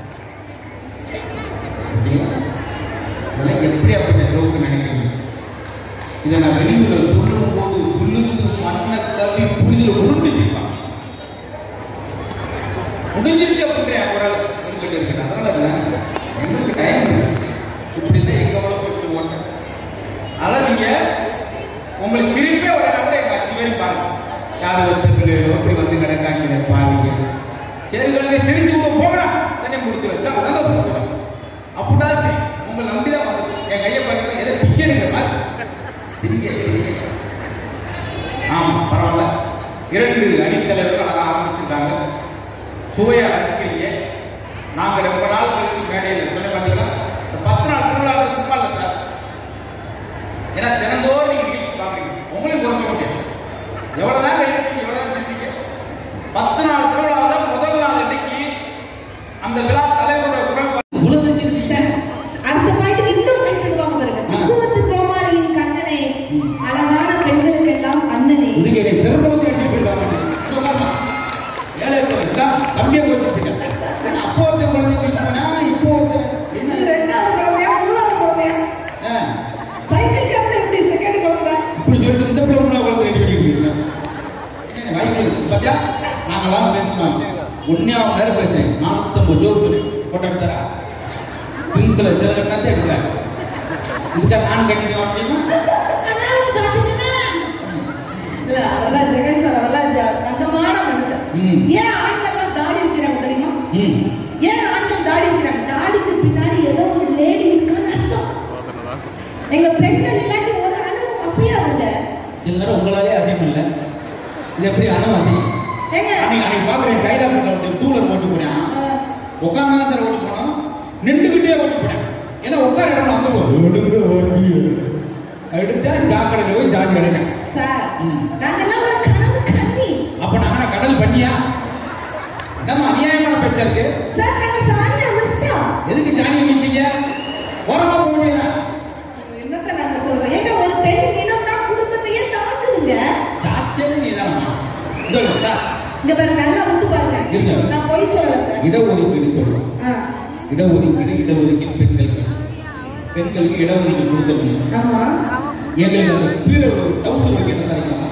இதெல்லாம் எப்படி அப்படி ஜோக்கு நினைக்கிறீங்க இதை நான் வெளியூர்ல சொல்லும் போது துள்ளுக்கு மண்ணை தவி புரிதல் உருண்டு செய்வான் முடிஞ்சிருச்சு அப்படின்றேன் ஒரு ஆள் இருக்கிட்டு இருக்கேன் அதனால இல்லை எங்களுக்கு டைம் இல்லை இப்படி தான் எங்க வளர்ப்பு ஓட்டேன் அதான் நீங்க உங்களுக்கு சிரிப்பே வரனா கூட எங்க அஞ்சு பேரும் பாருங்க யாரு வந்து பிள்ளைகளோ இப்படி வந்து கிடக்காங்க பாருங்க சரி கழுதை சிரிச்சு விட்டு போகலாம் தண்ணி முடிச்சு வச்சா சந்தோஷம் போகலாம் அப்படின்னா சரி உங்களை நம்பி தான் வந்து என் கையை பாருங்க எதை பிச்சை எடுக்கிற மாதிரி சிரிங்க சிரிங்க ஆமா பரவாயில்ல இரண்டு அணித்தலைவர்கள் அழகா ஆரம்பிச்சிருக்காங்க சுவையா ரசிக்கிறீங்க நாங்க ரொம்ப நாள் கழிச்சு மேடையில் சொன்ன பாத்தீங்களா இந்த பத்து நாள் திருவிழாவில் சும்மா இல்லை சார் ஏன்னா தினந்தோறும் நீங்க நிகழ்ச்சி பாக்குறீங்க உங்களையும் குறை சொல்ல முடியாது எவ்வளவுதான் எழுப்பீங்க எவ்வளவுதான் சிரிப்பீங்க பத்து நாள் திருவிழாவில் முதல் நாள் இன்னைக்கு அந்த விழா தலைவரோட குரல் பா- இவ்வளவு சிரிப்பீங்க சார், அடுத்த பாயிண்ட்டுக்கு இன்னும் கை தருவாங்க பாருங்க ஆ. பக்குவத்து கோமாளியின் கண்ணனே அழகான பெண்களுக்கெல்லாம் அண்ணனே இதுக்கு என்னை சிறப்பு வந்து அடிச்சு போயிடுவாங்க இந்த உட்காருமா. ஏழை இருக்கவங்க, இதான் தம்பியை கொடுத்து போயிட்டேன் ஆனா அப்போ ஒருத்த குழந்தை போயிட்டாங்கன்னா இப்போ ஒருத்த இது என்ன ரெண்டாவது குழந்தையா மூணாவது குழந்தையா ஆ, சைக்கிள் கேப்ல எப்படி செகண்ட் குழந்தை இப்படி சொல்லிட்டு இந்த பிள்ளை கூட குழந்தை ரெடி பண்ணி போயிருக்கேன் வயசுல பாத்தியா நாங்கெல்லாம் பேசணும் ஒன்னே நேரம் பேசுறேன் நானூத்தம்பது ஜோக் சொல்லி போட்டோ எடுத்தாரா பிங்க் கலர் சில கட்டாத்த எடுக்கிறேன் இதுக்காக நான் கட்டிடுவேன் அப்படின்னா அதாவது பாத்தீங்கன்னா இல்ல அதெல்லாம் ஜெகன் சார் அதெல்லாம் ஜ- தங்கமான மனுஷன் ம். ஏன் ஆண்கள்லாம் தாடி வைக்கிறாங்க தெரியுமா ம் ஏன் ஆண்கள் தாடி வைக்கிறாங்க தாடிக்கு பின்னாடி ஏதோ ஒரு லேடி இருக்கான்னு அர்த்தம் எங்க பெண்கள் இல்லாட்டி ஒரு அணு அசையாதுங்க சில நேரம் உங்களாலே அசையம் இல்லை இது எப்படி அணு அசையும் ஏங்க அன்னைக்கு அன்னைக்கு பார்க்குறேன் சைதா போட்டு டூலர் ஓட்டு போனேன் அஹ், உட்காந்தானே சார் ஓட்டு போனோம் நின்றுகிட்டே ஓட்டு போனேன் ஏன்னா உட்கார இடம் அந்த எடுங்க ஓட்டி எடுத்தா ஜாக்கடையில் போய் ஜாக்கி எடுங்க சார் ம். நாங்கெல்லாம் ஒரு கனவு கண்ணி அப்ப நாங்க கடல் பண்ணியா நம்ம அநியாயமான பேச்சா இருக்கு சார் நாங்க சானியா மிஸ்ஸா எதுக்கு ஜானியை மீச்சிங்க ஓரமா போவீங்க என்னத்த நாங்க சொல்றோம் ஏங்க ஒரு பெண் இனம் தான் குடும்பத்தையே தாக்குதுங்க சாட்சியது நீ தானம்மா சொல்லு சார் இங்க பாரு நல்லா விட்டு பாருங்க இருங்க. நான் பொய் சொல்லல சார் இடஒதுக்கீடு சொல்றோம் ஆ, இடஒதுக்கீடு இடஒதுக்கீடு பெண்களுக்கு பெண்களுக்கு இடஒதுக்கீடு கொடுத்தவங்க ஆமா எங்களுக்கு அந்த கீழே ஒரு டவுசர் இருக்கு என்ன தெரியுமா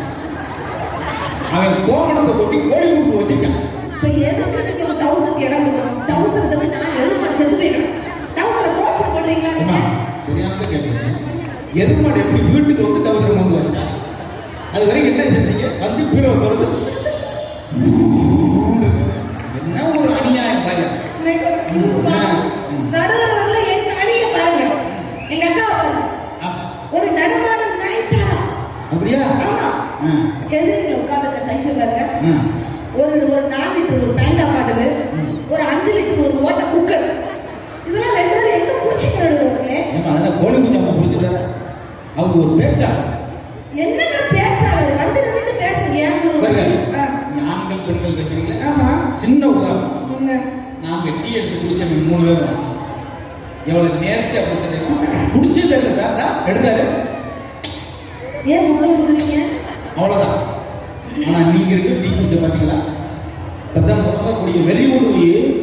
அவன் கோமணத்தை கொட்டி கோழி கொடுத்து வச்சிருக்கான் இப்ப எதுக்கு நீங்க ஒரு டவுசருக்கு இடம் கொடுக்கணும் டவுசர் வந்து நான் எருமை செத்து போயிடும் டவுசரை கோச்சர் பண்றீங்களா நீங்க அம்மா, தெரியாம கேட்டீங்க எருமாடு எப்படி வீட்டுக்கு வந்து டவுசர் வந்து வச்சா அது வரைக்கும் என்ன செஞ்சீங்க வந்து பீரோ திறந்து என்ன ஒரு அநியாயம் பாரு இன்னைக்கு ஒரு பூப்பா. நடுவர் வரல என் அணிய பாருங்க எங்க அக்கா பாருங்க ஆ, ஒரு நடமாடும் நாய்த்தாரா அப்படியா ஆமா ஆ, எதிர்த்துல உட்கார்ந்துருக்க சைஸு பாருங்க ஆ. ஒரு ஒரு நாலு லிட்டர் ஒரு பேண்டா பாட்டில் ம். ஒரு அஞ்சு லிட்டர் ஒரு ஓட்ட குக்கர் இதெல்லாம் ரெண்டு பேரும் எங்க புடிச்சு நடுவாங்க ஏம்மா, அதெல்லாம் கோழி குஞ்சு அம்மா பிடிச்சிட்டாரு அவங்க ஒரு பேச்சா என்னங்க பேச்சாளர் வந்து நின்னுட்டு பேசுறீங்க ஏன் பாருங்க உங்களுக்கு? ஆ, நீ ஆண்கள் பெண்கள் பேசுறீங்க ஆமா சின்ன உதாரணம் என்ன நாங்க டீ எடுத்து குடிச்சோம் மூணு பேரும் எவ்வளவு நேரத்தை குடிச்சது குடிச்சது தெரியல சார் தான் எடுத்தாரு ஏன் முத்தம் கொடுக்குறீங்க அவ்வளவுதான் ஆனா நீங்க இருக்க டீ குடிச்ச பாத்தீங்களா இப்பதான் முதல்ல கூடிய வெறி போய்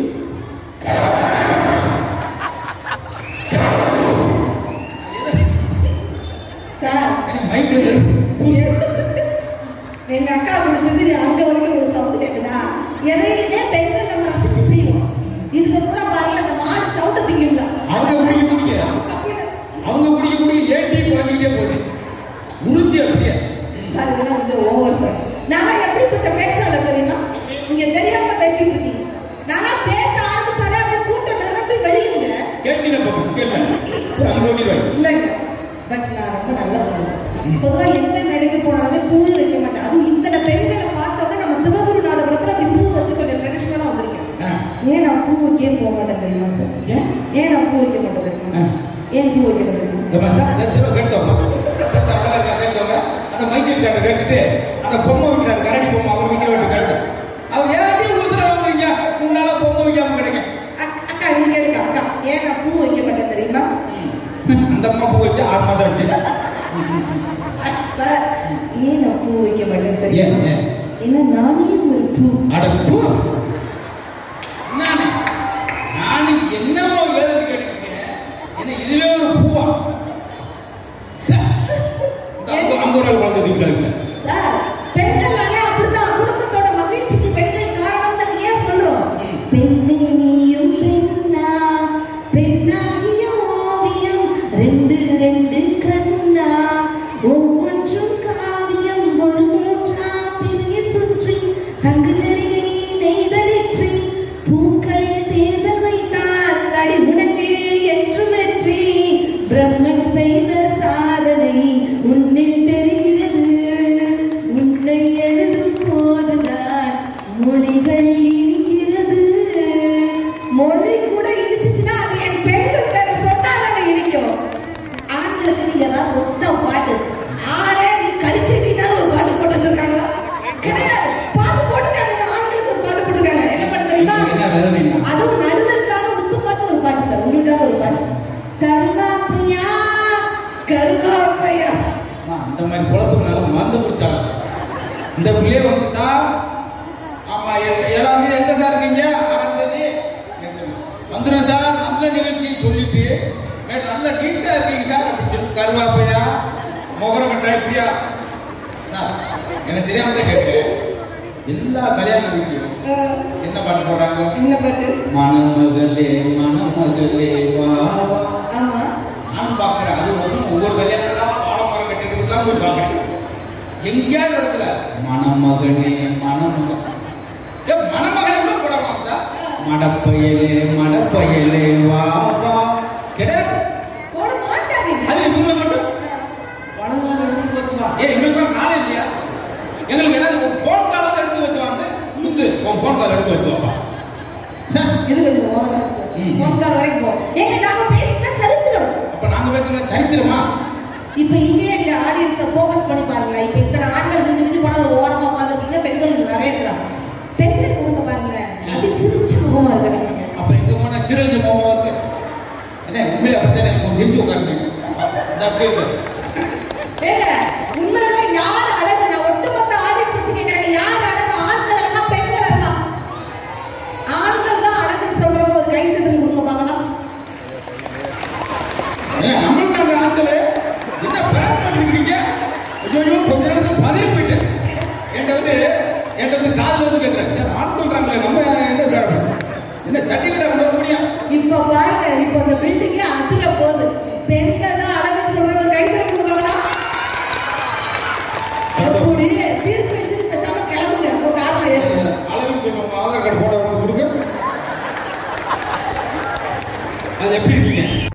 சார் மைக்ல எங்க அக்கா பிடிச்சது அங்க வரைக்கும் ஒரு சவுண்ட் கேக்குதா எதையுமே பெண்கள் நம்ம ரசிச்சு செய்வோம் இதுக்கு அப்புறம் பாருங்க அந்த மாடு தவிட்ட திங்குங்க அவங்க குடிக்க குடிக்க அவங்க குடிக்க குடிக்க ஏன் டீ குறைஞ்சிக்கிட்டே போகுது உறிஞ்சி அப்படியே சார் இதெல்லாம் வந்து ஓவர் சார் நான் எப்படிப்பட்ட பேச்சாளர் தெரியுமா நீங்க தெரியாம பேசிட்டு இருக்கீங்க நானா பேச ஆரம்பிச்சாலே அப்படியே கூட்டம் நிரம்பி வெளியுங்க கேட்டீங்க பாப்போம் கேள்வி அது ஓடிடுவாங்க இல்லைங்க பட் நான் ரொம்ப நல்ல மனுஷன் ம். பொதுவா எந்த மேடைக்கு போனாலுமே பூ வைக்க மாட்டேன் அதுவும் இத்தனை பெண்களை பார்த்தோன்னே நம்ம சிவகுருநாதபுரத்துல அப்படி பூ வச்சு கொஞ்சம் ட்ரெடிஷ்னலா வந்திருக்கேன் ஆ. ஏன் நான் பூ வைக்கவே போக மாட்டேன் தெரியுமா சார் ஏன்? ஏன் நான் பூ வைக்க மாட்டேன் தெரியுமா ஆ. ஏன் பூ வைக்க மாட்டேன் இந்த மாதிரி தான் இந்த தடவை கேட்டவங்க கேட்டவங்க கேட்டவங்க அந்த மைசூர்காரரை கேட்டுட்டு அந்த பொம்மை வைக்கிறார் கரடி பொம்மை அவர் வைக்கிற வேண்டிய கேட்டு அவர் ஏன்டி ஊசுற வாங்குறீங்க உன்னால பொம்மை வைக்காம கிடைக்க அக்- அக்கா நீ கேளுங்க அக்கா ஏன் நான் பூ வைக்க மாட்டேன் தெரியுமா அந்த அம்மா பூ வச்சு ஆறு மாசம் ஆச்சு சார் ஏன் நான் பூ வைக்க மாட்டேன் தெரியுமா ஏன், ஏன்? ஏன்னா நானே ஒரு பூ அட தூ நானே நான் என்னமோ வேதனை கேட்டுருக்கீங்க என்ன இதுவே ஒரு பூவா சே, இந்த அங்க அங்க ஒரு ஆள் குழந்தை தூக்கிட்டாங்க சார் பெண்கள் நானே அப்படிதான் குடும்பத்தோட மகிழ்ச்சிக்கு பெண்கள் காரணம் தான் ஏன் சொல்றோம் ம். பெண்ணே நீயும் பெண்ணா பெண்ணாகிய ஓவியம் ரெண்டு ரெண்டு கண்ணா ஒவ்வொன்றும் காவியம் ஒரு மூன்றா பெரிய சுற்றி தங்கு ஜரிகை நெய்தலிற்றி பூக்கள் தேர்தல் வைத்தால் அடி உனக்கு என்று வெற்றி பிரம்மன் செய்த சாதனை உன்னில் தெரிகிறது உன்னை எழுதும் போதுதான் மொழிகள் இனிக்கிறது மொழி கூட இடிச்சுச்சுன்னா அது என் பெண்கள் பேரை சொன்னாதாங்க இடிக்கும் ஆண்களுக்கு நீங்க ஏதாவது ஒத்த பாட்டு ஆளே நீ கடிச்சிட்டீங்கன்னா ஒரு பாட்டு போட்டு வச்சிருக்காங்களா கிடையாது பாட்டு போட்டுருக்காங்க ஆண்களுக்கு ஒரு பாட்டு போட்டுருக்காங்க என்ன பண்ண தெரியுமா என்ன வேதனைன்னா அதுவும் நடுவருக்காக முத்து பார்த்து ஒரு பாட்டு சார் உங்களுக்காக ஒரு பாட்டு கருவாப்பையா கருவாப்பையா ஆ, அந்த மாதிரி குழப்பங்களால மறந்து போச்சாங்க இந்த பிள்ளைய வந்து சார் ஆமா எ- ஏழாம் தேதி எங்க சார் இருக்கீங்க ஆறாம் தேதி வந்துடும் சார் நல்ல நிகழ்ச்சி சொல்லிட்டு மேடம் நல்ல நீட்டா இருக்கீங்க சார் அப்படின்னு சொல்லி கருவாப்பையா முகரம் கட்டா இப்படியா சார், எனக்கு தெரியாம தான் கேட்கிறேன் எல்லா கல்யாண வீட்லையும் அஹ், என்ன பாட்டு போடுறாங்க என்ன பாட்டு மணமகளே மணமகளே வா வா. ஆமா நானும் பார்க்கிறேன் அது வருஷம் ஒவ்வொரு கல்யாணம் வாழைமரம் கட்டிட்டு போய் பார்க்கிறேன் எங்கேயாவது இடத்துல மணமகனே மணமகன் ஏ மணமகனே கூட போடலாம் சார் மடப்பயலே மடப்பயலே வா வா கிடையாது போட மாட்டாங்க அது இவங்க மட்டும் வலதால எடுத்து வச்சு வா ஏ எங்களுக்கு தான் காலம் இல்லையா எங்களுக்கு என்ன ஒரு போன் காலத்தை எடுத்து வச்சு வாங்க முத்து உன் போன் கால் எடுத்து வச்சு வாப்பா சார் இது கொஞ்சம் ஓவரா ம். முக்கால் வரைக்கும் போ. ஏங்க நாங்க பேசினா சரித்திரம் அப்ப நாங்க பேசுறது தரித்திரமா இப்ப இங்கேயே எங்க ஆடியன்ஸை ஃபோக்கஸ் பண்ணி பாருங்க இப்ப இத்தனை ஆண்கள் மிஞ்சி மிஞ்சி போனா ஒரு ஓரமா பார்த்துருக்கீங்க பெண்கள் நிறைய இருக்கிறாங்க பெண்கள் முகத்தை பாருங்க அப்படி சிரிச்சு முகமா இருக்கிறாங்க அப்ப எங்க போனா சிரஞ்ச மோகம் இருக்கு என்ன உண்மையில அப்படித்தானே கொஞ்சம் திருச்சி உட்காருங்க இந்த அப்படியே இருக்கு. ஏங்க உண்மையில யார் அழகு நான் ஒட்டுமொத்த ஆடியன்ஸ் வச்சு கேக்குறாங்க யார் அழகு ஆண்கள் அழகா பெண்கள் அழகா ஆண்கள் தான் அழகுன்னு சொல்றவங்க ஒரு கை தட்டல் கொடுங்க பார்க்கலாம் ஏன் நம்மளும் நாங்க ஆட்கள் என்ன பிளான் பண்ணிருக்கீங்க ஐயோ கொஞ்ச நேரத்துல பதறி போயிட்டேன் என்கிட்ட வந்து என்கிட்ட வந்து காதுல வந்து கேட்கிறேன் சார் ஆன் பண்றாங்களே நம்ம என்ன சார் என்ன சர்டிபிகேட் கொண்டு வர முடியும் இப்ப பாருங்க இப்ப இந்த பில்டிங்கே அதிர போகுது பெண்கள் தான் அழகுன்னு சொல்றவங்க கை தட்டல் கொடுங்க பார்க்கலாம் எப்படி தீர்ப்பு எழுதி பேசாம கிளம்புங்க உங்க காதுல ஏறுங்க அளவுக்கு சொல்லுவாங்க ஆதார் கார்டு போட்டோ கொடுக்க அது எப்படி இருக்கீங்க